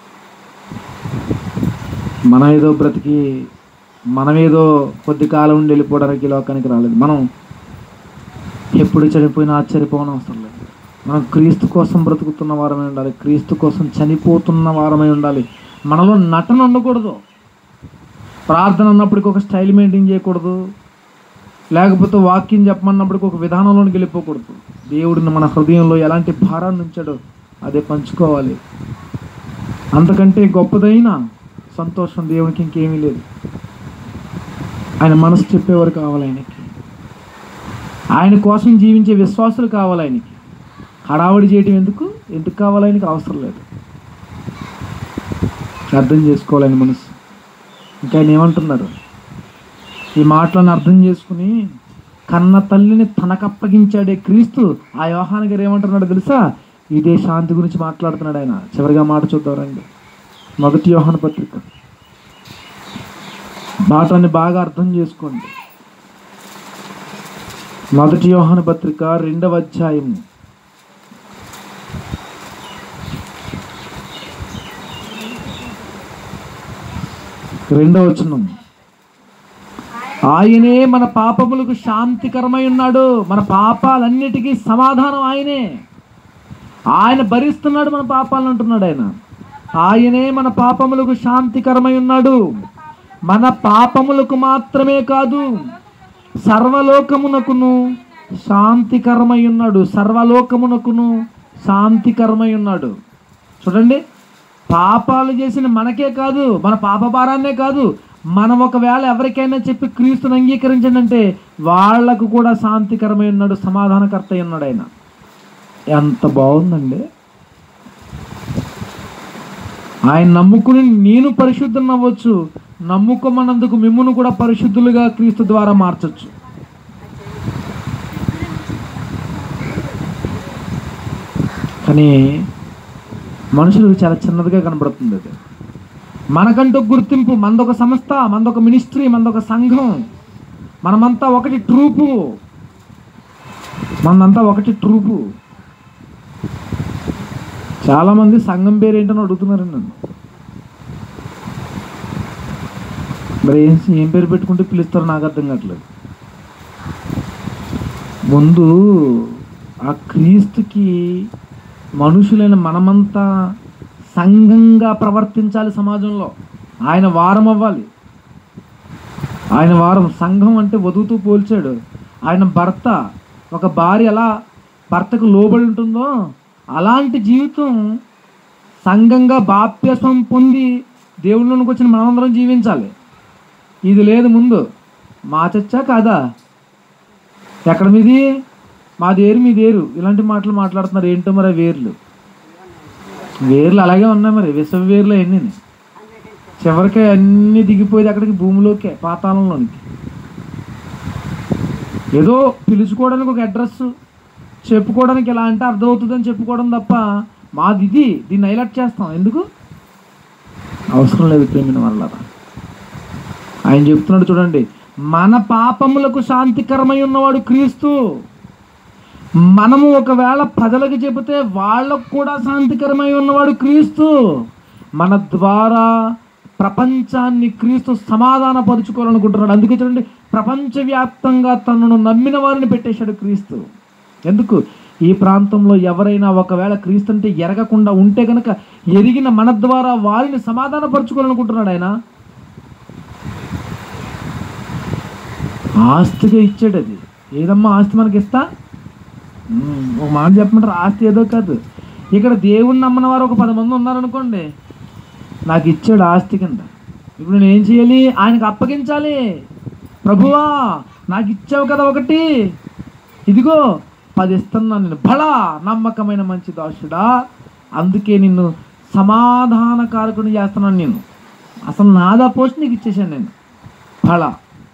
మనం ఏదో బ్రతికి మనం ఏదో కొద్ది కాలం ఉండి వెళ్ళిపోవడానికి ఈ లోకానికి రాలేదు మనం ఎప్పుడు చనిపోయినా ఆశ్చర్యపోవడం అవసరం లేదు మనం క్రీస్తు కోసం బ్రతుకుతున్న వారమై ఉండాలి క్రీస్తు కోసం చనిపోతున్న వారమై ఉండాలి మనలో నటన ఉండకూడదు ప్రార్థన అన్నప్పటికీ ఒక స్టైల్ మెయింటైన్ చేయకూడదు లేకపోతే వాక్యం చెప్పమన్నప్పటికీ ఒక విధానంలోనికి వెళ్ళిపోకూడదు దేవుడిని మన హృదయంలో ఎలాంటి భారాన్ని ఉంచాడో అదే పంచుకోవాలి అంతకంటే గొప్పదైన సంతోషం దేవునికి ఇంకేమీ లేదు ఆయన మనసు చెప్పేవారు కావాలి ఆయనకి ఆయన కోసం జీవించే విశ్వాసులు కావాలి ఆయనకి హడావడి చేయటం ఎందుకు ఎందుకు కావాలి ఆయనకి అవసరం లేదు అర్థం చేసుకోవాలి ఆయన మనసు ఇంకా ఆయన ఏమంటున్నారు ఈ మాటలను అర్థం చేసుకుని కన్న తల్లిని తనకప్పగించాడే క్రీస్తు ఆ యోహాన్ గారు ఏమంటున్నాడు తెలుసా ఇదే శాంతి గురించి మాట్లాడుతున్నాడు ఆయన చివరిగా మాట చూద్దాం రండి మొదటి యోహాన్ పత్రిక మాటని బాగా అర్థం చేసుకోండి మొదటి యోహాన పత్రిక రెండవ అధ్యాయం రెండవ వచనం ఆయనే మన పాపములకు శాంతికరమై ఉన్నాడు మన పాపాలన్నిటికీ సమాధానం ఆయనే ఆయన భరిస్తున్నాడు మన పాపాలను అంటున్నాడు ఆయన ఆయనే మన పాపములకు శాంతికరమై ఉన్నాడు మన పాపములకు మాత్రమే కాదు సర్వలోకమునకును శాంతికరమై ఉన్నాడు సర్వలోకమునకును శాంతికరమై ఉన్నాడు చూడండి పాపాలు చేసిన మనకే కాదు మన పాప భారాన్నే కాదు మనం ఒకవేళ ఎవరికైనా చెప్పి క్రీస్తుని అంగీకరించండి అంటే వాళ్లకు కూడా శాంతికరమై ఉన్నాడు సమాధానకర్త అయి ఉన్నాడు ఆయన ఎంత బాగుందండి ఆయన నమ్ముకుని నేను పరిశుద్ధం అవ్వచ్చు నమ్ముకోమన్నందుకు మిమ్మును కూడా పరిశుద్ధులుగా క్రీస్తు ద్వారా మార్చొచ్చు కానీ మనుషులు చాలా చిన్నదిగా కనబడుతుంది అది మనకంటూ గుర్తింపు మనదొక సంస్థ మనదొక మినిస్ట్రీ మనదొక సంఘం మనమంతా ఒకటి ట్రూపు మనమంతా ఒకటి ట్రూపు చాలామంది సంఘం పేరు ఏంటని అడుగుతున్నారు నన్ను మరి ఏం ఏం పేరు పెట్టుకుంటే పిలుస్తారో నాకు అర్థం కావట్లేదు ముందు ఆ క్రీస్తుకి మనుషులైన మనమంతా సంఘంగా ప్రవర్తించాలి సమాజంలో ఆయన వారం అవ్వాలి ఆయన వారం సంఘం అంటే వధువుతూ పోల్చాడు ఆయన భర్త ఒక భార్య ఎలా భర్తకు లోబడి ఉంటుందో అలాంటి జీవితం సంఘంగా బాప్యస్వం పొంది దేవుళ్ళలోకి వచ్చిన మనమందరం జీవించాలి ఇది లేదు ముందు మా చచ్చా కాదా ఎక్కడ మీది మా దేరు మీ దేరు ఇలాంటి మాటలు మాట్లాడుతున్నారు ఏంటో మరి ఆ వేర్లు వేర్లు అలాగే ఉన్నాయి మరి విశ్వ వేర్లు అన్నీ చివరికి అన్నీ దిగిపోయేది అక్కడికి భూమిలోకే పాతాళంలోనికి ఏదో పిలుచుకోవడానికి ఒక అడ్రస్ చెప్పుకోవడానికి ఎలా అంటే అర్థమవుతుందని చెప్పుకోవడం తప్ప మాది ఇది దీన్ని హైలైట్ చేస్తాం ఎందుకు అవసరం లేదు ప్రేమిన వల్ల ఆయన చెప్తున్నాడు చూడండి మన పాపములకు శాంతికరమై ఉన్నవాడు క్రీస్తు మనము ఒకవేళ ప్రజలకు చెబితే వాళ్ళకు కూడా శాంతికరమై ఉన్నవాడు క్రీస్తు మన ద్వారా ప్రపంచాన్ని క్రీస్తు సమాధానపరుచుకోవాలనుకుంటున్నాడు అందుకే చూడండి ప్రపంచవ్యాప్తంగా తనను నమ్మిన వారిని పెట్టేశాడు క్రీస్తు ఎందుకు ఈ ప్రాంతంలో ఎవరైనా ఒకవేళ క్రీస్తు అంటే ఎరగకుండా ఉంటే కనుక ఎరిగిన మన ద్వారా వారిని సమాధానపరుచుకోవాలనుకుంటున్నాడు ఆయన ఆస్తిగా ఇచ్చాడు అది ఏదమ్మా ఆస్తి మనకి ఇస్తా ఉమ్, ఒక మాట చెప్పమంటారు ఆస్తి ఏదో కాదు ఇక్కడ దేవుణ్ణి నమ్మని వారు ఒక పది మంది ఉన్నారనుకోండి నాకు ఇచ్చాడు ఆస్తి కింద ఇప్పుడు నేను ఏం చేయాలి ఆయనకు అప్పగించాలి ప్రభువా నాకు ఇచ్చావు కదా ఒకటి ఇదిగో పది ఇస్తున్నాను నేను బలా నమ్మకమైన మంచి దాసుడా అందుకే నిన్ను సమాధానకారకుని చేస్తున్నాను నేను అసలు నాదా పోస్ట్ నీకు ఇచ్చేసాను నేను బలా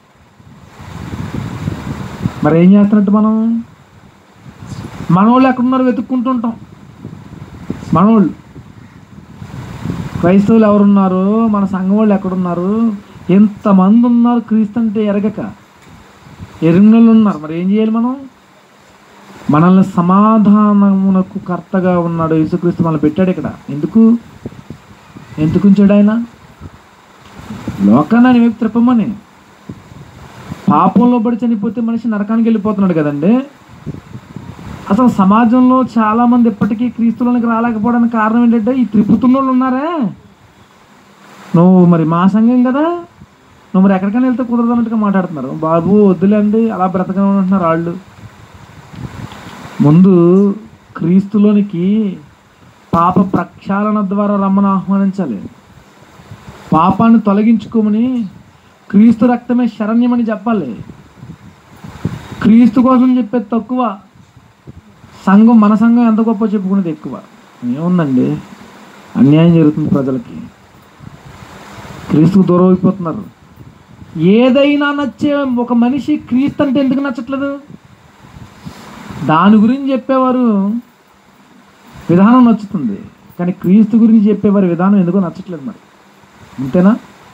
మరి ఏం చేస్తున్నట్టు మనం మనోళ్ళు ఎక్కడున్నారు వెతుక్కుంటుంటాం మనోళ్ళు క్రైస్తవులు ఎవరున్నారు మన సంఘం వాళ్ళు ఎక్కడున్నారు ఎంతమంది ఉన్నారు క్రీస్తు అంటే ఎరగక ఎరిగినోళ్ళు ఉన్నారు మరి ఏం చేయాలి మనం మనల్ని సమాధానమునకు కర్తగా ఉన్నాడు యేసుక్రీస్తు మనల్ని పెట్టాడు ఇక్కడ ఎందుకు ఎందుకు ఉంచాడు ఆయన లోకాన్ని ఆయన వైపు త్రిప్పమని పాపంలో పడి చనిపోతే మనిషి నరకానికి వెళ్ళిపోతున్నాడు కదండి అసలు సమాజంలో చాలా మంది ఇప్పటికీ క్రీస్తులోనికి రాలేకపోవడానికి కారణం ఏంటంటే ఈ త్రిపుతున్న వాళ్ళు ఉన్నారే నువ్వు మరి మా సంఘం కదా నువ్వు మరి ఎక్కడికైనా వెళ్తే కుదరదు అన్నట్టుగా మాట్లాడుతున్నారు బాబు వద్దులేండి అలా బ్రతకనే ఉంటున్నారు వాళ్ళు ముందు క్రీస్తులోనికి పాప ప్రక్షాళన ద్వారా రమ్మని ఆహ్వానించాలి పాపాన్ని తొలగించుకోమని క్రీస్తు రక్తమే శరణ్యమని చెప్పాలి క్రీస్తు కోసం చెప్పేది తక్కువ సంఘం మన సంఘం ఎంత గొప్ప చెప్పుకునేది ఎక్కువ ఏముందండి అన్యాయం జరుగుతుంది ప్రజలకి క్రీస్తుకు దూరం అయిపోతున్నారు ఏదైనా నచ్చే ఒక మనిషి క్రీస్తు అంటే ఎందుకు నచ్చట్లేదు దాని గురించి చెప్పేవారు విధానం నచ్చుతుంది కానీ క్రీస్తు గురించి చెప్పేవారి విధానం ఎందుకో నచ్చట్లేదు మరి అంతేనా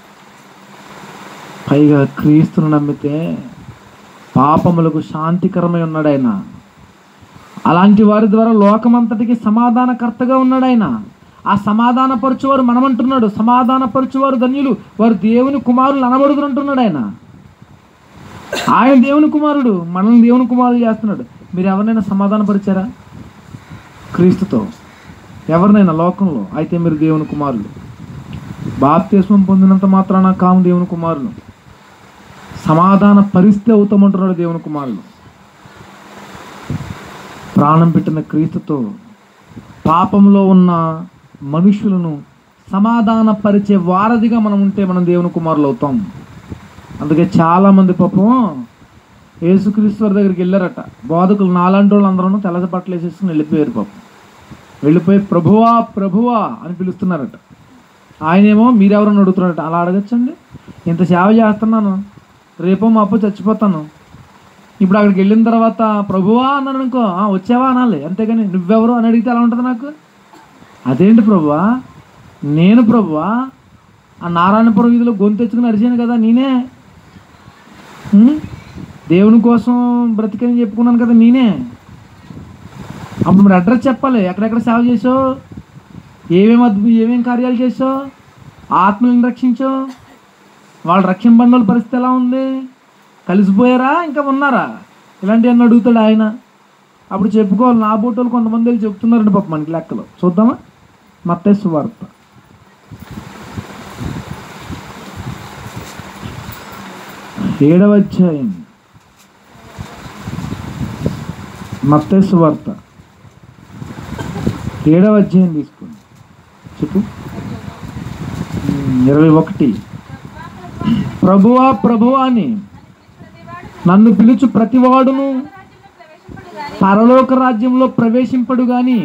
పైగా క్రీస్తును నమ్మితే పాపములకు శాంతికరమై ఉన్నాడు ఆయన అలాంటి వారి ద్వారా లోకమంతటికి సమాధానకర్తగా ఉన్నాడు ఆయన ఆ సమాధానపరచువారు మనమంటున్నాడు సమాధానపరచువారు ధన్యులు వారు దేవుని కుమారులు అనబడుదురు అంటున్నాడు ఆయన ఆయన దేవుని కుమారుడు మనల్ని దేవుని కుమారులు చేస్తున్నాడు మీరు ఎవరినైనా సమాధానపరిచారా క్రీస్తుతో ఎవరినైనా లోకంలో అయితే మీరు దేవుని కుమారులు బాప్తిస్మం పొందినంత మాత్రాన కాము దేవుని కుమారులు సమాధాన పరిస్థితి అవుతామంటున్నాడు దేవుని కుమారులు ప్రాణం పెట్టిన క్రీస్తుతో పాపంలో ఉన్న మనుషులను సమాధానపరిచే వారధిగా మనం ఉంటే మనం దేవుని కుమారులు అవుతాం అందుకే చాలామంది పాపం యేసుక్రీస్తు వారి దగ్గరికి వెళ్ళారట బోధకులు నాలాంటి వాళ్ళు అందరూ తెల్ల బట్టలు వేసేసుకుని వెళ్ళిపోయారు పాపం వెళ్ళిపోయి ప్రభువా ప్రభువా అని పిలుస్తున్నారట ఆయనేమో మీరెవరని అడుగుతున్నారట అలా అడగచ్చండి ఇంత సేవ చేస్తున్నాను రేపో మాపో చచ్చిపోతాను ఇప్పుడు అక్కడికి వెళ్ళిన తర్వాత ప్రభువా అన్నాను అనుకో "ఆ, వచ్చావా అనాలి అంతేగాని నువ్వెవరు అని అడిగితే ఎలా ఉంటుంది నాకు అదేంటి ప్రభువా నేను ప్రభువా ఆ నారాయణపురం వీధిలో గొంతు తెచ్చుకుని అరిచాను కదా నేనే ఉం? దేవుని కోసం బ్రతికని చెప్పుకున్నాను కదా నేనే అప్పుడు మరి అడ్రస్ చెప్పాలి ఎక్కడెక్కడ సేవ చేసావు ఏమేమి అద్భుత ఏమేం కార్యాలు చేసావు ఆత్మలను రక్షించావు వాళ్ళు రక్షింపడిన వాళ్ళ పరిస్థితి ఎలా ఉంది కలిసిపోయారా ఇంకా ఉన్నారా ఇలాంటివన్నీ అడుగుతాడు ఆయన అప్పుడు చెప్పుకోవాలి నా బోటోలు కొంతమంది వెళ్ళి చెప్తున్నారండి పాప మనకి లెక్కలో చూద్దామా మత్తేసు వార్త ఏడవ అధ్యాయం మత్తేసు వార్త ఏడవ అధ్యాయం తీసుకోండి చెప్పు ఉమ్, ఇరవై ఒకటి ప్రభువా ప్రభువా అని నన్ను పిలుచు ప్రతివాడును పరలోక రాజ్యంలో ప్రవేశింపడు గాని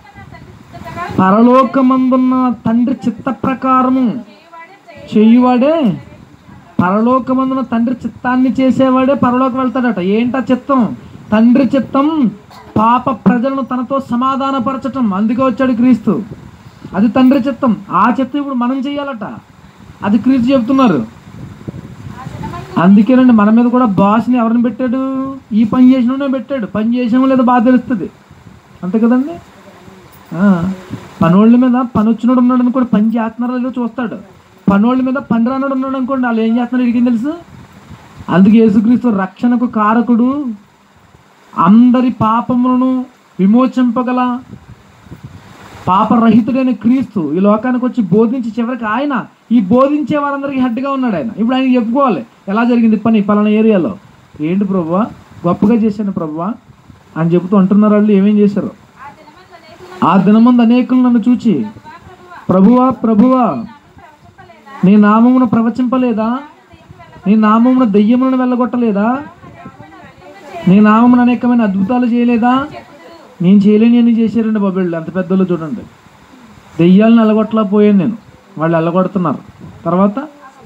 పరలోకమందున్న తండ్రి చిత్త ప్రకారము చేయువాడే పరలోకమందున తండ్రి చిత్తాన్ని చేసేవాడే పరలోకి వెళ్తాడట ఏంటా చిత్తం తండ్రి చిత్తం పాప ప్రజలను తనతో సమాధానపరచటం అందుకే వచ్చాడు క్రీస్తు అది తండ్రి చిత్తం ఆ చిత్తం ఇప్పుడు మనం చేయాలట అది క్రీస్తు చెప్తున్నారు అందుకేనండి మన మీద కూడా బాస్ని ఎవరిని పెట్టాడు ఈ పని చేసినోనే పెట్టాడు పని చేసామో లేదో బాగా తెలుస్తుంది అంతే కదండి ఆ, పనోళ్ళ మీద పని వచ్చినోడు ఉన్నాడు అనుకోండి పని చేస్తున్నారో లేదో చూస్తాడు పనోళ్ళ మీద పని రానోడు ఉన్నాడు అనుకోండి వాళ్ళు ఏం చేస్తున్నారు ఇడికి తెలుసు అందుకే యేసుక్రీస్తు రక్షణకు కారకుడు అందరి పాపములను విమోచింపగల పాపరహితుడైన క్రీస్తు ఈ లోకానికి వచ్చి బోధించి చివరికి ఆయన ఈ బోధించే వారందరికీ హెడ్గా ఉన్నాడు ఆయన ఇప్పుడు ఆయన చెప్పుకోవాలి ఎలా జరిగింది పని పలానా ఏరియాలో ఏంటి ప్రభువా గొప్పగా చేశాను ప్రభువా అని చెబుతూ అంటున్నారు వాళ్ళు ఏమేం చేశారు ఆ దినమందు అనేకులు నన్ను చూచి ప్రభువా ప్రభువా నీ నామమున ప్రవచింపలేదా నీ నామమున దెయ్యములను వెళ్ళగొట్టలేదా నీ నామమున అనేకమైన అద్భుతాలు చేయలేదా నేను చేయలేని అన్ని చేశారండి బాబు అంత పెద్దలు చూడండి దెయ్యాలను వెళ్ళగొట్టలా పోయాను నేను వాళ్ళు వెళ్ళగొడుతున్నారు తర్వాత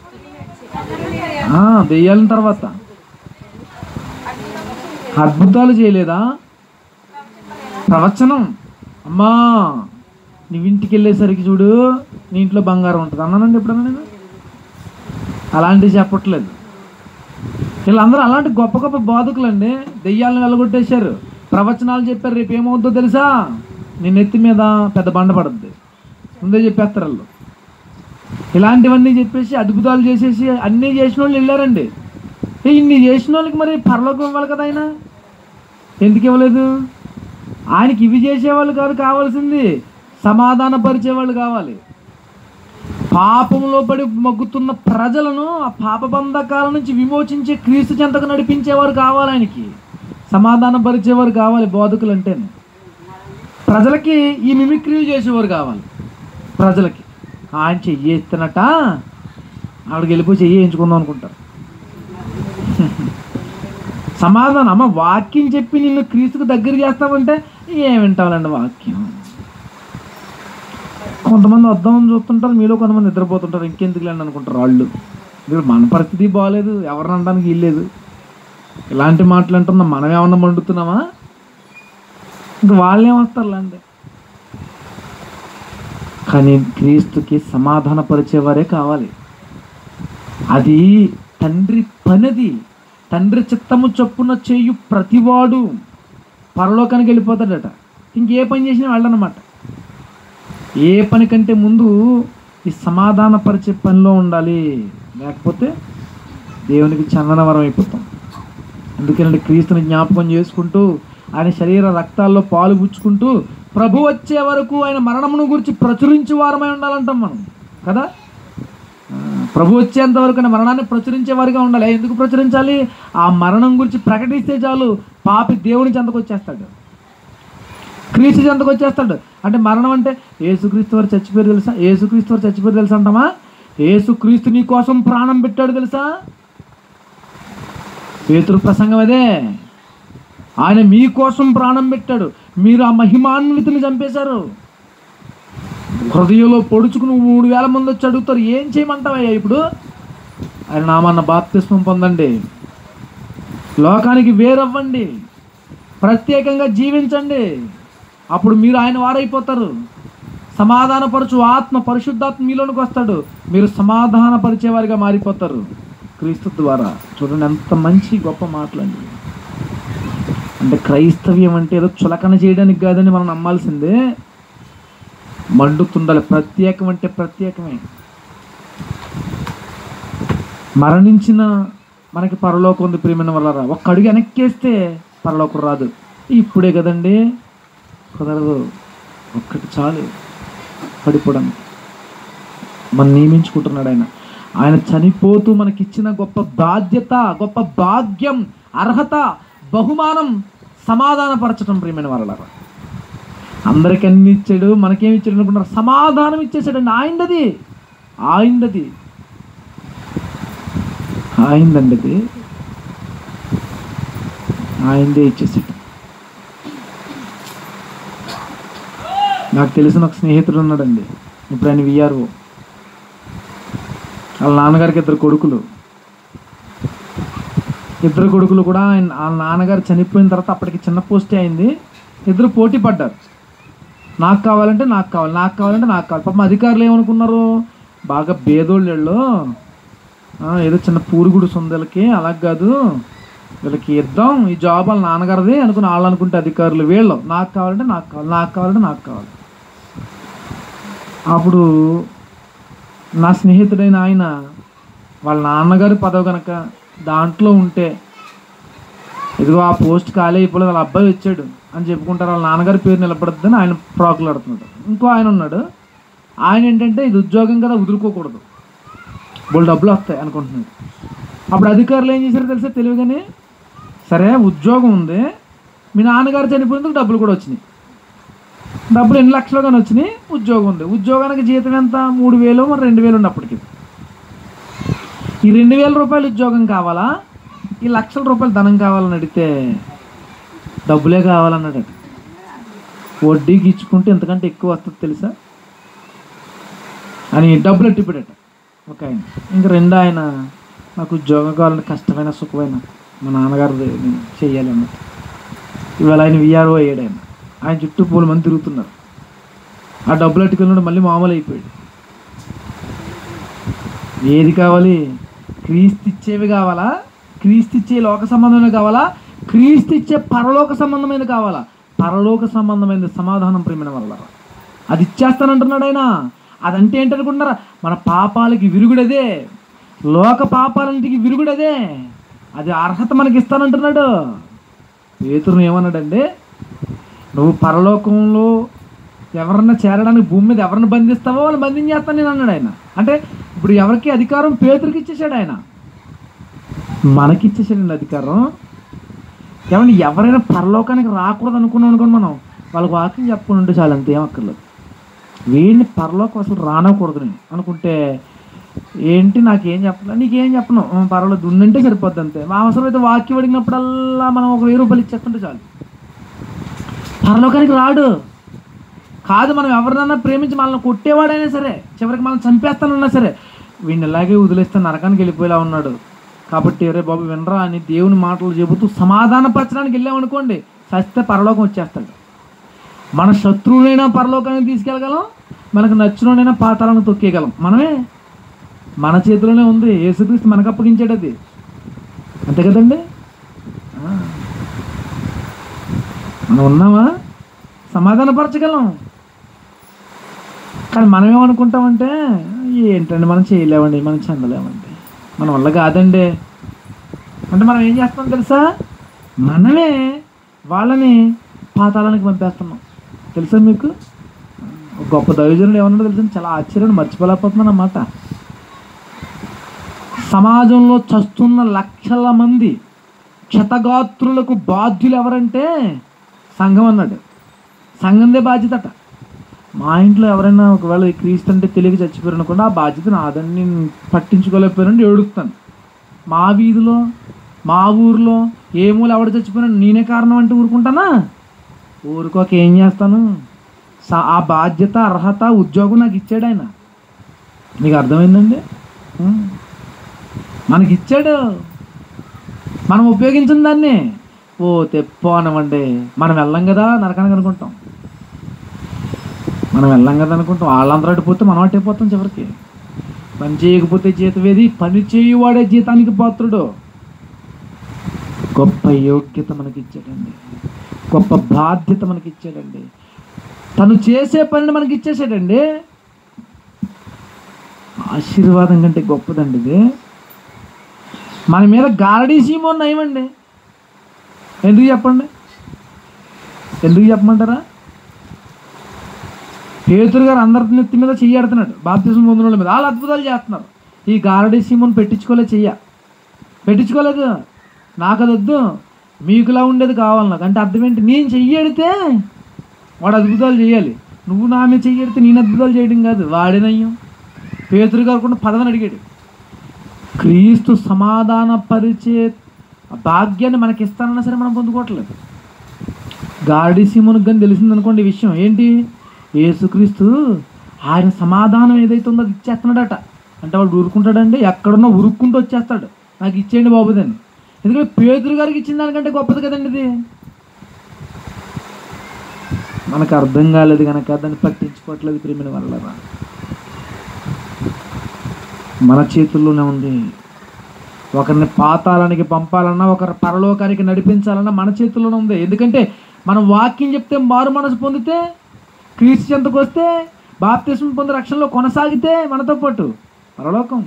ఆ, దెయ్యాలని తర్వాత అద్భుతాలు చేయలేదా ప్రవచనం అమ్మా నువ్వు ఇంటికి వెళ్ళేసరికి చూడు నీ ఇంట్లో బంగారం ఉంటుంది అన్నానండి ఎప్పుడన్నా నేను అలాంటివి చెప్పట్లేదు వీళ్ళందరూ అలాంటి గొప్ప గొప్ప బోధకులండి దెయ్యాలను వెళ్ళగొట్టేశారు ప్రవచనాలు చెప్పారు రేపు ఏమవుద్దో తెలుసా నీ నెత్తి మీద పెద్ద బండ పడుద్ది ముందే చెప్పేస్తారు వాళ్ళు ఇలాంటివన్నీ చెప్పేసి అద్భుతాలు చేసేసి అన్నీ చేసిన వాళ్ళు వెళ్ళారండి ఏ ఇన్ని చేసిన వాళ్ళకి మరి పరలోకం ఇవ్వాలి కదా ఆయన ఎందుకు ఇవ్వలేదు ఆయనకి ఇవి చేసేవాళ్ళు కాదు కావాల్సింది సమాధాన పరిచేవాళ్ళు కావాలి పాపంలో పడి మగ్గుతున్న ప్రజలను ఆ పాప బంధకాల నుంచి విమోచించే క్రీస్తు చెంతకు నడిపించేవారు కావాలి ఆయనకి సమాధాన పరిచేవారు కావాలి బోధకులు అంటేనే ప్రజలకి ఈ మిమిక్రీలు చేసేవారు కావాలి ప్రజలకి ఆయన చెయ్యేస్తున్నట ఆవిడకి వెళ్ళిపోయి చెయ్యి వేయించుకుందాం అనుకుంటారు సమాధానం అమ్మ వాక్యం చెప్పి నిన్ను క్రీస్తుకు దగ్గర చేస్తామంటే ఏం వింటావులండి వాక్యం కొంతమంది వద్దామని చూస్తుంటారు మీలో కొంతమంది నిద్రపోతుంటారు ఇంకెందుకు లేండి అనుకుంటారు వాళ్ళు మీరు మన పరిస్థితి బాగాలేదు ఎవరిని అనడానికి వీల్లేదు ఇలాంటి మాటలు అంటున్నా మనం ఏమన్నా మండుతున్నామా ఇంక వాళ్ళేం వస్తారులేండి కానీ క్రీస్తుకి సమాధానపరిచేవారే కావాలి అది తండ్రి పనిది తండ్రి చిత్తము చొప్పున చేయు ప్రతివాడు పరలోకానికి వెళ్ళిపోతాడట ఇంకే పని చేసినా వెళ్ళనమాట ఏ పని కంటే ముందు ఈ సమాధానపరిచే పనిలో ఉండాలి లేకపోతే దేవునికి చందనవరం అయిపోతాం అందుకేనండి క్రీస్తుని జ్ఞాపకం చేసుకుంటూ ఆయన శరీర రక్తాల్లో పాలు పుచ్చుకుంటూ ప్రభు వచ్చే వరకు ఆయన మరణమును గురించి ప్రచురించే వారమై ఉండాలంటాం మనం కదా ఆ, ప్రభు వచ్చేంత వరకు ఆయన మరణాన్ని ప్రచురించే వారిగా ఉండాలి ఎందుకు ప్రచురించాలి ఆ మరణం గురించి ప్రకటిస్తే చాలు పాపి దేవుని చెంతకు వచ్చేస్తాడు క్రీస్తు చెంతకు వచ్చేస్తాడు అంటే మరణం అంటే ఏసుక్రీస్తు వారు చచ్చిపోయారు తెలుసా ఏసుక్రీస్తు వారు చచ్చిపోయారు తెలుసా అంటామా ఏసుక్రీస్తు నీ కోసం ప్రాణం పెట్టాడు తెలుసా పేతురు ప్రసంగం అదే ఆయన మీకోసం ప్రాణం పెట్టాడు మీరు ఆ మహిమాన్వితిని చంపేశారు హృదయంలో పొడుచుకుని మూడు వేల మంది వచ్చి అడుగుతారు ఏం చేయమంటావయ్యా ఇప్పుడు ఆయన నామన్న బాప్తిస్మం పొందండి లోకానికి వేరవ్వండి ప్రత్యేకంగా జీవించండి అప్పుడు మీరు ఆయన వారైపోతారు సమాధానపరచు ఆత్మ పరిశుద్ధాత్మ మీలోనికి వస్తాడు మీరు సమాధానపరిచేవారిగా మారిపోతారు క్రీస్తు ద్వారా చూడండి ఎంత మంచి గొప్ప మాటలండి అంటే క్రైస్తవ్యం అంటే ఏదో చులకన చేయడానికి కాదని మనం నమ్మాల్సిందే మండుతుండాలి ప్రత్యేకం అంటే ప్రత్యేకమే మరణించిన మనకి పరలోకం ఉంది ప్రియమైన వల్ల ఒక్క అడుగు వెనక్కేస్తే పరలోకం రాదు ఇప్పుడే కదండి కుదరదు ఒక్కటి చాలు పడిపోవడానికి మనం నియమించుకుంటున్నాడు ఆయన ఆయన చనిపోతూ మనకిచ్చిన గొప్ప బాధ్యత గొప్ప భాగ్యం అర్హత బహుమానం సమాధానపరచడం ప్రియమైన వాళ్ళ అందరికి అన్ని ఇచ్చాడు మనకేమి ఇచ్చాడు అనుకుంటారు సమాధానం ఇచ్చేసాడండి ఆయనది ఆయనది ఆయనదండి అది ఆయనదే ఇచ్చేసాడు నాకు తెలిసిన ఒక స్నేహితుడు ఉన్నాడండి ఇప్పుడు ఆయన విఆర్ఓ వాళ్ళ నాన్నగారికి ఇద్దరు కొడుకులు ఇద్దరు కొడుకులు కూడా ఆయన వాళ్ళ నాన్నగారు చనిపోయిన తర్వాత అప్పటికి చిన్న పోస్టే అయింది ఇద్దరు పోటీ పడ్డారు నాకు కావాలంటే నాకు కావాలి నాకు కావాలంటే నాకు కావాలి పాపం అధికారులు ఏమనుకున్నారు బాగా బేదోళ్ళు వీళ్ళు. ఆ, ఏదో చిన్న పూరుగుడు సొందలకి అలా కాదు వీళ్ళకి ఇద్దాం ఈ జాబ్ వాళ్ళ నాన్నగారిది అనుకుని వాళ్ళు అనుకుంటే అధికారులు వీళ్ళు నాకు కావాలంటే నాకు కావాలి నాకు కావాలంటే నాకు కావాలి అప్పుడు నా స్నేహితుడైన ఆయన వాళ్ళ నాన్నగారి పదవి కనుక దాంట్లో ఉంటే ఇదిగో ఆ పోస్ట్ ఖాళీ అయిపోలేదు వాళ్ళ అబ్బాయి వచ్చాడు అని చెప్పుకుంటారు వాళ్ళ నాన్నగారి పేరు నిలబడద్దని ఆయన ప్రాకులాడుతున్నాడు ఇంకో ఆయన ఉన్నాడు ఆయన ఏంటంటే ఇది ఉద్యోగం కదా వదులుకోకూడదు బోల్ డబ్బులు వస్తాయి అనుకుంటున్నాడు అప్పుడు అధికారులు ఏం చేశారో తెలిసే తెలివిగానే సరే ఉద్యోగం ఉంది మీ నాన్నగారు చనిపోయినందుకు డబ్బులు కూడా వచ్చినాయి డబ్బులు ఎన్ని లక్షలు కానీ వచ్చినాయి ఉద్యోగం ఉంది ఉద్యోగానికి జీతం ఎంత మూడు వేలు మరి రెండు వేలు ఉన్నప్పటికీ ఈ రెండు వేల రూపాయలు ఉద్యోగం కావాలా ఈ లక్షల రూపాయలు ధనం కావాలని అడిగితే డబ్బులే కావాలన్నాడట వడ్డీకి ఇచ్చుకుంటే ఎంతకంటే ఎక్కువ వస్తుంది తెలుసా అని డబ్బులు ఎట్టిపెట్టట ఒక ఆయన ఇంకా రెండు ఆయన నాకు ఉద్యోగం కావాలంటే కష్టమైన సుఖమైన మా నాన్నగారు నేను చెయ్యాలి అన్నట్టు ఇవాళ ఆయన విఆర్ఓ అయ్యాడు ఆయన ఆయన చుట్టూ పూల మంది తిరుగుతున్నారు ఆ డబ్బులు అట్టుకెళ్ళినప్పుడు మళ్ళీ మామూలు అయిపోయాడు ఏది కావాలి క్రీస్తు ఇచ్చేవి కావాలా క్రీస్తు ఇచ్చే లోక సంబంధమైన కావాలా క్రీస్తు ఇచ్చే పరలోక సంబంధమైన కావాలా పరలోక సంబంధమైన సమాధానం ప్రేమిన వల్ల అది ఇచ్చేస్తానంటున్నాడు ఆయన అదంటే ఏంటనుకుంటున్నారా మన పాపాలకి విరుగుడదే లోక పాపాలంటికి విరుగుడదే అది అర్హత మనకి ఇస్తానంటున్నాడు పేతురుని ఏమన్నాడండి నువ్వు పరలోకంలో ఎవరన్నా చేరడానికి భూమి మీద ఎవరిని బంధిస్తావో వాళ్ళు బంధించేస్తాను నేను అన్నాడు ఆయన అంటే ఇప్పుడు ఎవరికి అధికారం పేతురికి ఇచ్చేసాడు ఆయన మనకి ఇచ్చేసాడండి అధికారం ఏమంటే ఎవరైనా పరలోకానికి రాకూడదు అనుకున్నాం అనుకోండి మనం వాళ్ళకి వాక్యం చెప్పుకుని ఉంటే చాలు అంత ఏమక్కర్లేదు వీడిని పరలోకం అసలు రానకూడదు నేను అనుకుంటే ఏంటి నాకేం చెప్పలేదు నీకేం చెప్పను "ఆ, పర్వాలేదు ఉందంటే సరిపోద్ది అంతే మా అవసరమైతే వాక్యం అడిగినప్పుడల్లా మనం ఒక వెయ్యి రూపాయలు ఇచ్చేస్తుంటే చాలు పరలోకానికి రాడు కాదు మనం ఎవరినన్నా ప్రేమించి మనల్ని కొట్టేవాడైనా సరే చివరికి మనం చంపేస్తానన్నా సరే వీడిని ఇలాగే వదిలేస్తే నరకానికి వెళ్ళిపోయేలా ఉన్నాడు కాబట్టి రే బాబు వినరా అని దేవుని మాటలు చెబుతూ సమాధానపరచడానికి వెళ్ళామనుకోండి చస్తే పరలోకం వచ్చేస్తాడు మన శత్రువునైనా పరలోకానికి తీసుకెళ్ళగలం మనకు నచ్చినోడైనా పాతాలను తొక్కేయగలం మనమే మన చేతిలోనే ఉంది యేసుక్రీస్తు మనకు అప్పగించాడు అది అంతే కదండి ఆ. మనం ఉన్నామా సమాధానపరచగలం కానీ మనం ఏమనుకుంటామంటే ఏంటండి మనం చేయలేమండి మనం చెందలేమండి మన వల్ల కాదండి అంటే మనం ఏం చేస్తాం తెలుసా మనమే వాళ్ళని పాతాళానికి పంపేస్తున్నాం తెలుసా మీకు ఒక గొప్ప దైవజనుడు ఏమన్నాడో తెలుసా చాలా ఆశ్చర్యం మర్చిపోలేకపోతున్నాను అన్నమాట సమాజంలో చస్తున్న లక్షల మంది క్షతగాత్రులకు బాధ్యులు ఎవరంటే సంఘం అన్నాడు సంఘందే బాధ్యత అట మా ఇంట్లో ఎవరైనా ఒకవేళ ఈ క్రీస్తు అంటే తెలియక చచ్చిపోయారు అనుకోండి ఆ బాధ్యత నాదని నేను పట్టించుకోలేకపోయానండి ఏడుస్తాను మా వీధిలో మా ఊర్లో ఏ మూల ఎవడ చచ్చిపోయినా నేనే కారణం అంటే ఊరుకుంటానా ఊరుకోక ఏం చేస్తాను సా- ఆ బాధ్యత అర్హత ఉద్యోగం నాకు ఇచ్చాడు ఆయన మీకు అర్థమైందండి ఉం. మనకి ఇచ్చాడు మనం ఉపయోగించిన దాన్ని ఓ తెప్పోనమండి మనం వెళ్ళం కదా నరకానికి అనుకుంటాం మనం వెళ్ళం కదా అనుకుంటాం వాళ్ళందరూ అడిపోతే మనం అట్టయిపోతాం చివరికి పని చేయకపోతే జీతం ఏది పని చేయువాడే జీతానికి పాత్రుడు గొప్ప యోగ్యత మనకి ఇచ్చాడండి గొప్ప బాధ్యత మనకి ఇచ్చాడండి తను చేసే పనిని మనకి ఇచ్చేసాడండి ఆశీర్వాదం కంటే గొప్పదండి ఇది మన మీద గారడీ సీమో నయమండి ఎందుకు చెప్పండి ఎందుకు చెప్పమంటారా పేతురు గారు అందరి నెత్తి మీద చెయ్యాడుతున్నాడు బాప్తిజం పొందిన వాళ్ళ మీద వాళ్ళు అద్భుతాలు చేస్తున్నారు ఈ గారడీ సీమోని పెట్టించుకోలేదు చెయ్య పెట్టించుకోలేదు నాకు అది వద్దు మీకులా ఉండేది కావాలి నాకు అంటే అర్థం ఏంటి నేను చెయ్యడితే వాడు అద్భుతాలు చేయాలి నువ్వు నా మీద చెయ్యడితే నేను అద్భుతాలు చేయడం కాదు వాడినయ్యం పేతురు గారు కూడా పదవని అడిగాడు క్రీస్తు సమాధాన పరిచే భాగ్యాన్ని మనకి ఇస్తానన్నా సరే మనం పొందుకోవట్లేదు గాడి సీమోనికి కానీ తెలిసింది అనుకోండి ఈ విషయం ఏంటి యేసుక్రీస్తు ఆయన సమాధానం ఏదైతే ఉందో అది ఇచ్చేస్తున్నాడట అంటే వాడు ఊరుకుంటాడండి ఎక్కడున్నా ఉరుక్కుంటూ వచ్చేస్తాడు నాకు ఇచ్చేయండి బాబుదని ఎందుకంటే పేదరు గారికి ఇచ్చిన దానికంటే గొప్పది కదండి ఇది మనకు అర్థం కాలేదు కనుక దాన్ని పట్టించుకోవట్లేదు ప్రేమిన వల్ల మన చేతుల్లోనే ఉంది ఒకరిని పాతాళానికి పంపాలన్నా ఒకరి పరలోకానికి నడిపించాలన్నా మన చేతుల్లోనే ఉంది ఎందుకంటే మనం వాక్యం చెప్తే మారు మనసు పొందితే క్రీస్తు చెంతకు వస్తే బాప్తిస్మ పొంది రక్షణలో కొనసాగితే మనతో పాటు పరలోకం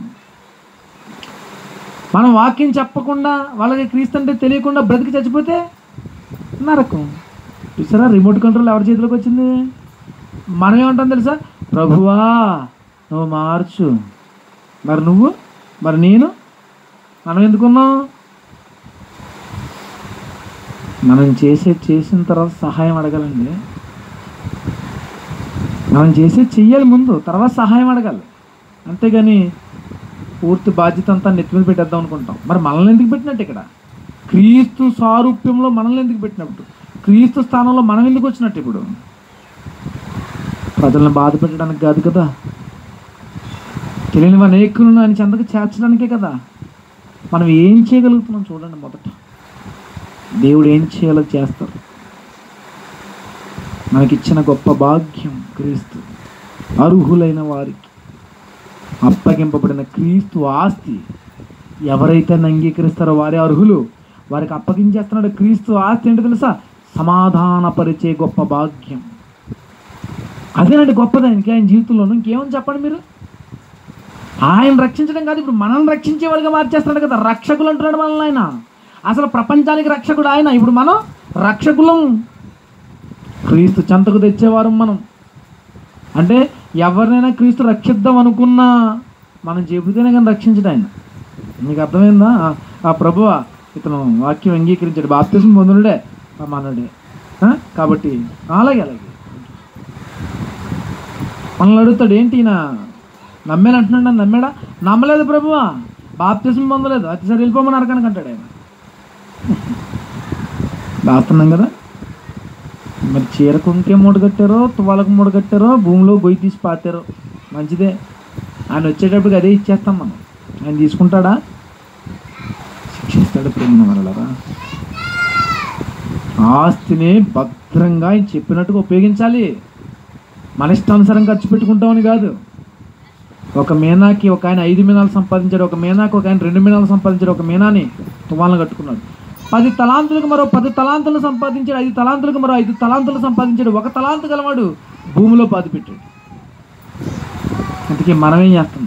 మనం వాక్యం చెప్పకుండా వాళ్ళకి క్రీస్తు అంటే తెలియకుండా బ్రతికి చచ్చిపోతే నరకం చూసారా రిమోట్ కంట్రోల్ ఎవరి చేతిలోకి వచ్చింది మనం ఏమంటాం తెలుసా ప్రభువా నువ్వు మార్చు మరి నువ్వు మరి నేను మనం ఎందుకున్నాం మనం చేసే చేసిన తర్వాత సహాయం అడగాలండి మనం చేసే చెయ్యాలి ముందు తర్వాత సహాయం అడగాలి అంతేగాని పూర్తి బాధ్యత అంతా నెత్తి మీద పెట్టేద్దాం అనుకుంటాం మరి మనల్ని ఎందుకు పెట్టినట్టు ఇక్కడ క్రీస్తు సారూప్యంలో మనల్ని ఎందుకు పెట్టినట్టు క్రీస్తు స్థానంలో మనం ఎందుకు వచ్చినట్టు ఇప్పుడు ప్రజలను బాధ పెట్టడానికి కాదు కదా తెలియని అనేకులను ఆయన చెంతకు చేర్చడానికే కదా మనం ఏం చేయగలుగుతున్నాం చూడండి మొదట దేవుడు ఏం చేయాలో చేస్తారు మనకిచ్చిన గొప్ప భాగ్యం క్రీస్తు అర్హులైన వారికి అప్పగింపబడిన క్రీస్తు ఆస్తి ఎవరైతే అంగీకరిస్తారో వారే అర్హులు వారికి అప్పగించేస్తున్నాడు క్రీస్తు ఆస్తి ఏంటో తెలుసా సమాధానపరిచే గొప్ప భాగ్యం అదేనండి గొప్పది ఆయనకి ఆయన జీవితంలోనూ ఇంకేమని చెప్పండి మీరు ఆయన రక్షించడం కాదు ఇప్పుడు మనల్ని రక్షించే వాళ్ళుగా మార్చేస్తున్నాడు కదా రక్షకులు అంటున్నాడు మనల్ని ఆయన అసలు ప్రపంచానికి రక్షకుడు ఆయన ఇప్పుడు మనం రక్షకులం క్రీస్తు చెంతకు తెచ్చేవారు మనం అంటే ఎవరినైనా క్రీస్తు రక్షిద్దాం అనుకున్నా మనం చెబితేనే కానీ రక్షించడు ఆయన మీకు అర్థమైందా ఆ- ఆ ప్రభువ ఇతను వాక్యం అంగీకరించాడు బాప్తిజం పొందునుడే ఆ మనడే ఆ? కాబట్టి అలాగే అలాగే మనల్ని అడుగుతాడు ఏంటి ఈయన నమ్మేని అంటున్నాడు నన్ను నమ్మాడా నమ్మలేదు ప్రభువా బాప్తిజం పొందలేదు అతిసారి వెళ్ళిపోమని అరకనకు అంటాడు ఆయన రాస్తున్నాం కదా మరి చీర కుంకే మూట కట్టారో తువాలకు మూట కట్టారో భూమిలో గొయ్యి తీసి పాతారో మంచిదే ఆయన వచ్చేటప్పటికి అదే ఇచ్చేస్తాం మనం ఆయన తీసుకుంటాడా శిక్షిస్తాడు ప్రేమ వలరా ఆస్తిని భద్రంగా ఆయన చెప్పినట్టుగా ఉపయోగించాలి మన ఇష్టానుసారం ఖర్చు పెట్టుకుంటామని కాదు ఒక మీనాకి ఒక ఆయన ఐదు మీనాలు సంపాదించాడు ఒక మీనాకి ఒక ఆయన రెండు మీనాలు సంపాదించాడు ఒక మీనాని తువాలను కట్టుకున్నాడు పది తలాంతులకు మరో పది తలాంతులు సంపాదించాడు ఐదు తలాంతులకు మరో ఐదు తలాంతులు సంపాదించాడు ఒక తలాంతు గలవాడు భూమిలో పాతి పెట్టాడు అందుకే మనమేం చేస్తున్నాం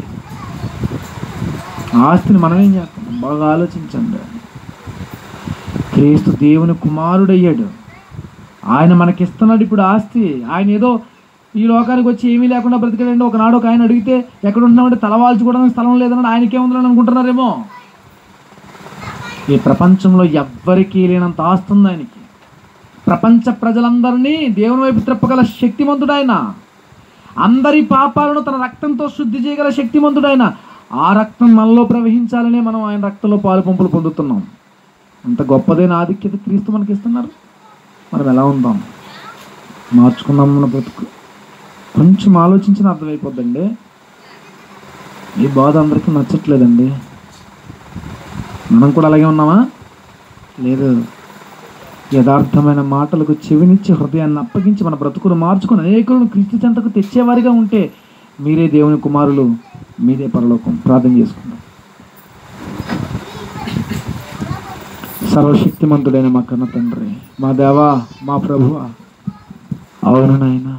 ఆస్తిని మనమేం చేస్తున్నాం బాగా ఆలోచించండి క్రీస్తు దేవుని కుమారుడయ్యాడు ఆయన మనకిస్తున్నాడు ఇప్పుడు ఆస్తి ఆయన ఏదో ఈ లోకానికి వచ్చి ఏమీ లేకుండా బ్రతికాడండి ఒకనాడు ఒక ఆయన అడిగితే ఎక్కడ ఉంటున్నామంటే తలవాల్చుకోవడానికి స్థలం లేదన్నాడు ఆయనకేముందని అనుకుంటున్నారేమో ఈ ప్రపంచంలో ఎవ్వరికీ లేనంత ఆస్తి ఉంది ఆయనకి ప్రపంచ ప్రజలందరినీ దేవుని వైపు త్రిప్పగల శక్తిమంతుడైన అందరి పాపాలను తన రక్తంతో శుద్ధి చేయగల శక్తిమంతుడైన ఆ రక్తం మనలో ప్రవహించాలనే మనం ఆయన రక్తంలో పాలు పంపులు పొందుతున్నాం అంత గొప్పదైన ఆధిక్యత క్రీస్తు మనకి ఇస్తున్నారు మనం ఎలా ఉందాం మార్చుకుందాం మన బ్రతుకు కొంచెం ఆలోచించిన అర్థమైపోద్దండి ఈ బాధ అందరికీ నచ్చట్లేదండి మనం కూడా అలాగే ఉన్నామా లేదు యథార్థమైన మాటలకు చెవినిచ్చి హృదయాన్ని అప్పగించి మన బ్రతుకును మార్చుకుని అనేకులను క్రీస్తు చెంతకు తెచ్చేవారిగా ఉంటే మీరే దేవుని కుమారులు మీరే పరలోకం ప్రార్థన చేసుకుందాం సర్వశక్తిమంతుడైన మా కన్న తండ్రి మా దేవా మా ప్రభువ అవును నాయన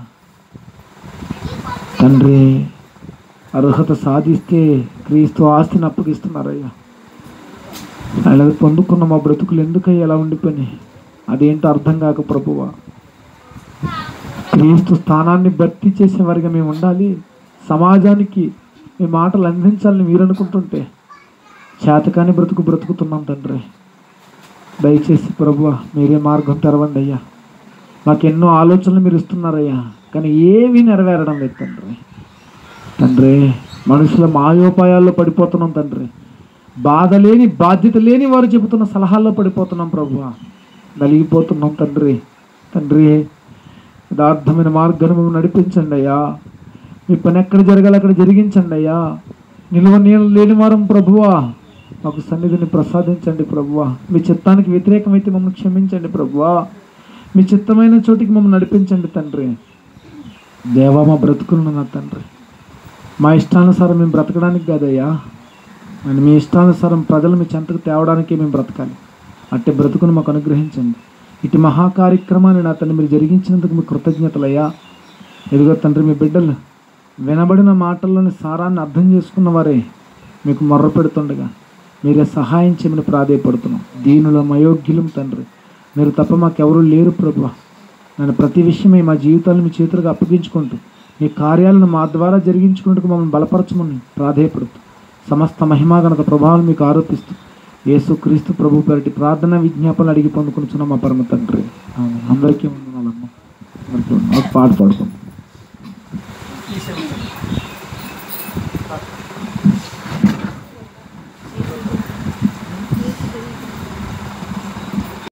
తండ్రి అర్హత సాధిస్తే క్రీస్తు ఆస్తిని అప్పగిస్తున్నారయ్యా ఆయన పొందుకున్న మా బ్రతుకులు ఎందుకయ్యా ఎలా ఉండిపోయినాయి అదేంటో అర్థం కాక ప్రభువా క్రీస్తు స్థానాన్ని భర్తీ చేసేవారిగా మేము ఉండాలి సమాజానికి మీ మాటలు అందించాలని మీరు అనుకుంటుంటే చేతకాని బ్రతుకు బ్రతుకుతున్నాం తండ్రి దయచేసి ప్రభువా మీరే మార్గం తెరవండి అయ్యా మాకు ఎన్నో ఆలోచనలు మీరు ఇస్తున్నారయ్యా కానీ ఏమీ నెరవేరడం లేదు తండ్రి తండ్రి మనుషుల మాయోపాయాల్లో పడిపోతున్నాం తండ్రి బాధ లేని బాధ్యత లేని వారు చెబుతున్న సలహాల్లో పడిపోతున్నాం ప్రభు నలిగిపోతున్నాం తండ్రి తండ్రి యథార్థమైన మార్గాన్ని మేము నడిపించండి అయ్యా మీ పని ఎక్కడ జరగాలి అక్కడ జరిగించండి అయ్యా నిల్వ నీళ్ళు లేని వారం ప్రభువా మాకు సన్నిధిని ప్రసాదించండి ప్రభువా మీ చిత్తానికి వ్యతిరేకమైతే మమ్మల్ని క్షమించండి ప్రభువా మీ చిత్తమైన చోటికి మమ్మల్ని నడిపించండి తండ్రి దేవా మా బ్రతుకులను నా తండ్రి మా ఇష్టానుసారం మేము బ్రతకడానికి కాదయ్యా అని మీ ఇష్టానుసారం ప్రజలు మీ చెంతకు తేవడానికి మేము బ్రతకాలి అట్టి బ్రతుకును మాకు అనుగ్రహించండి ఇటు మహా కార్యక్రమాన్ని నా తండ్రి మీరు జరిగించినందుకు మీ కృతజ్ఞతలయ్యా ఎదుగో తండ్రి మీ బిడ్డలు వినబడిన మాటల్లోని సారాన్ని అర్థం చేసుకున్న వారే మీకు మొర్ర పెడుతుండగా మీరే సహాయం చేయమని ప్రాధేయపడుతున్నాం దీనుల మయోగ్యులం తండ్రి మీరు తప్ప మాకెవరూ లేరు ప్రభు నేను ప్రతి విషయమై మా జీవితాలను మీ చేతులుగా అప్పగించుకుంటూ మీ కార్యాలను మా ద్వారా జరిగించుకుంటూ మమ్మల్ని బలపరచమని ప్రాధేయపడుతూ సమస్త మహిమాగణత ప్రభావం మీకు ఆరోపిస్తూ యేసు క్రీస్తు ప్రభు పేరటి ప్రార్థన విజ్ఞాపనలు అడిగి పొందుకుని మా పరమ తండ్రి ఆమేన్. అందరికీ వందనాలమ్మ అందరికీ వందనాలు. ఒక పాట పాడుకుందాం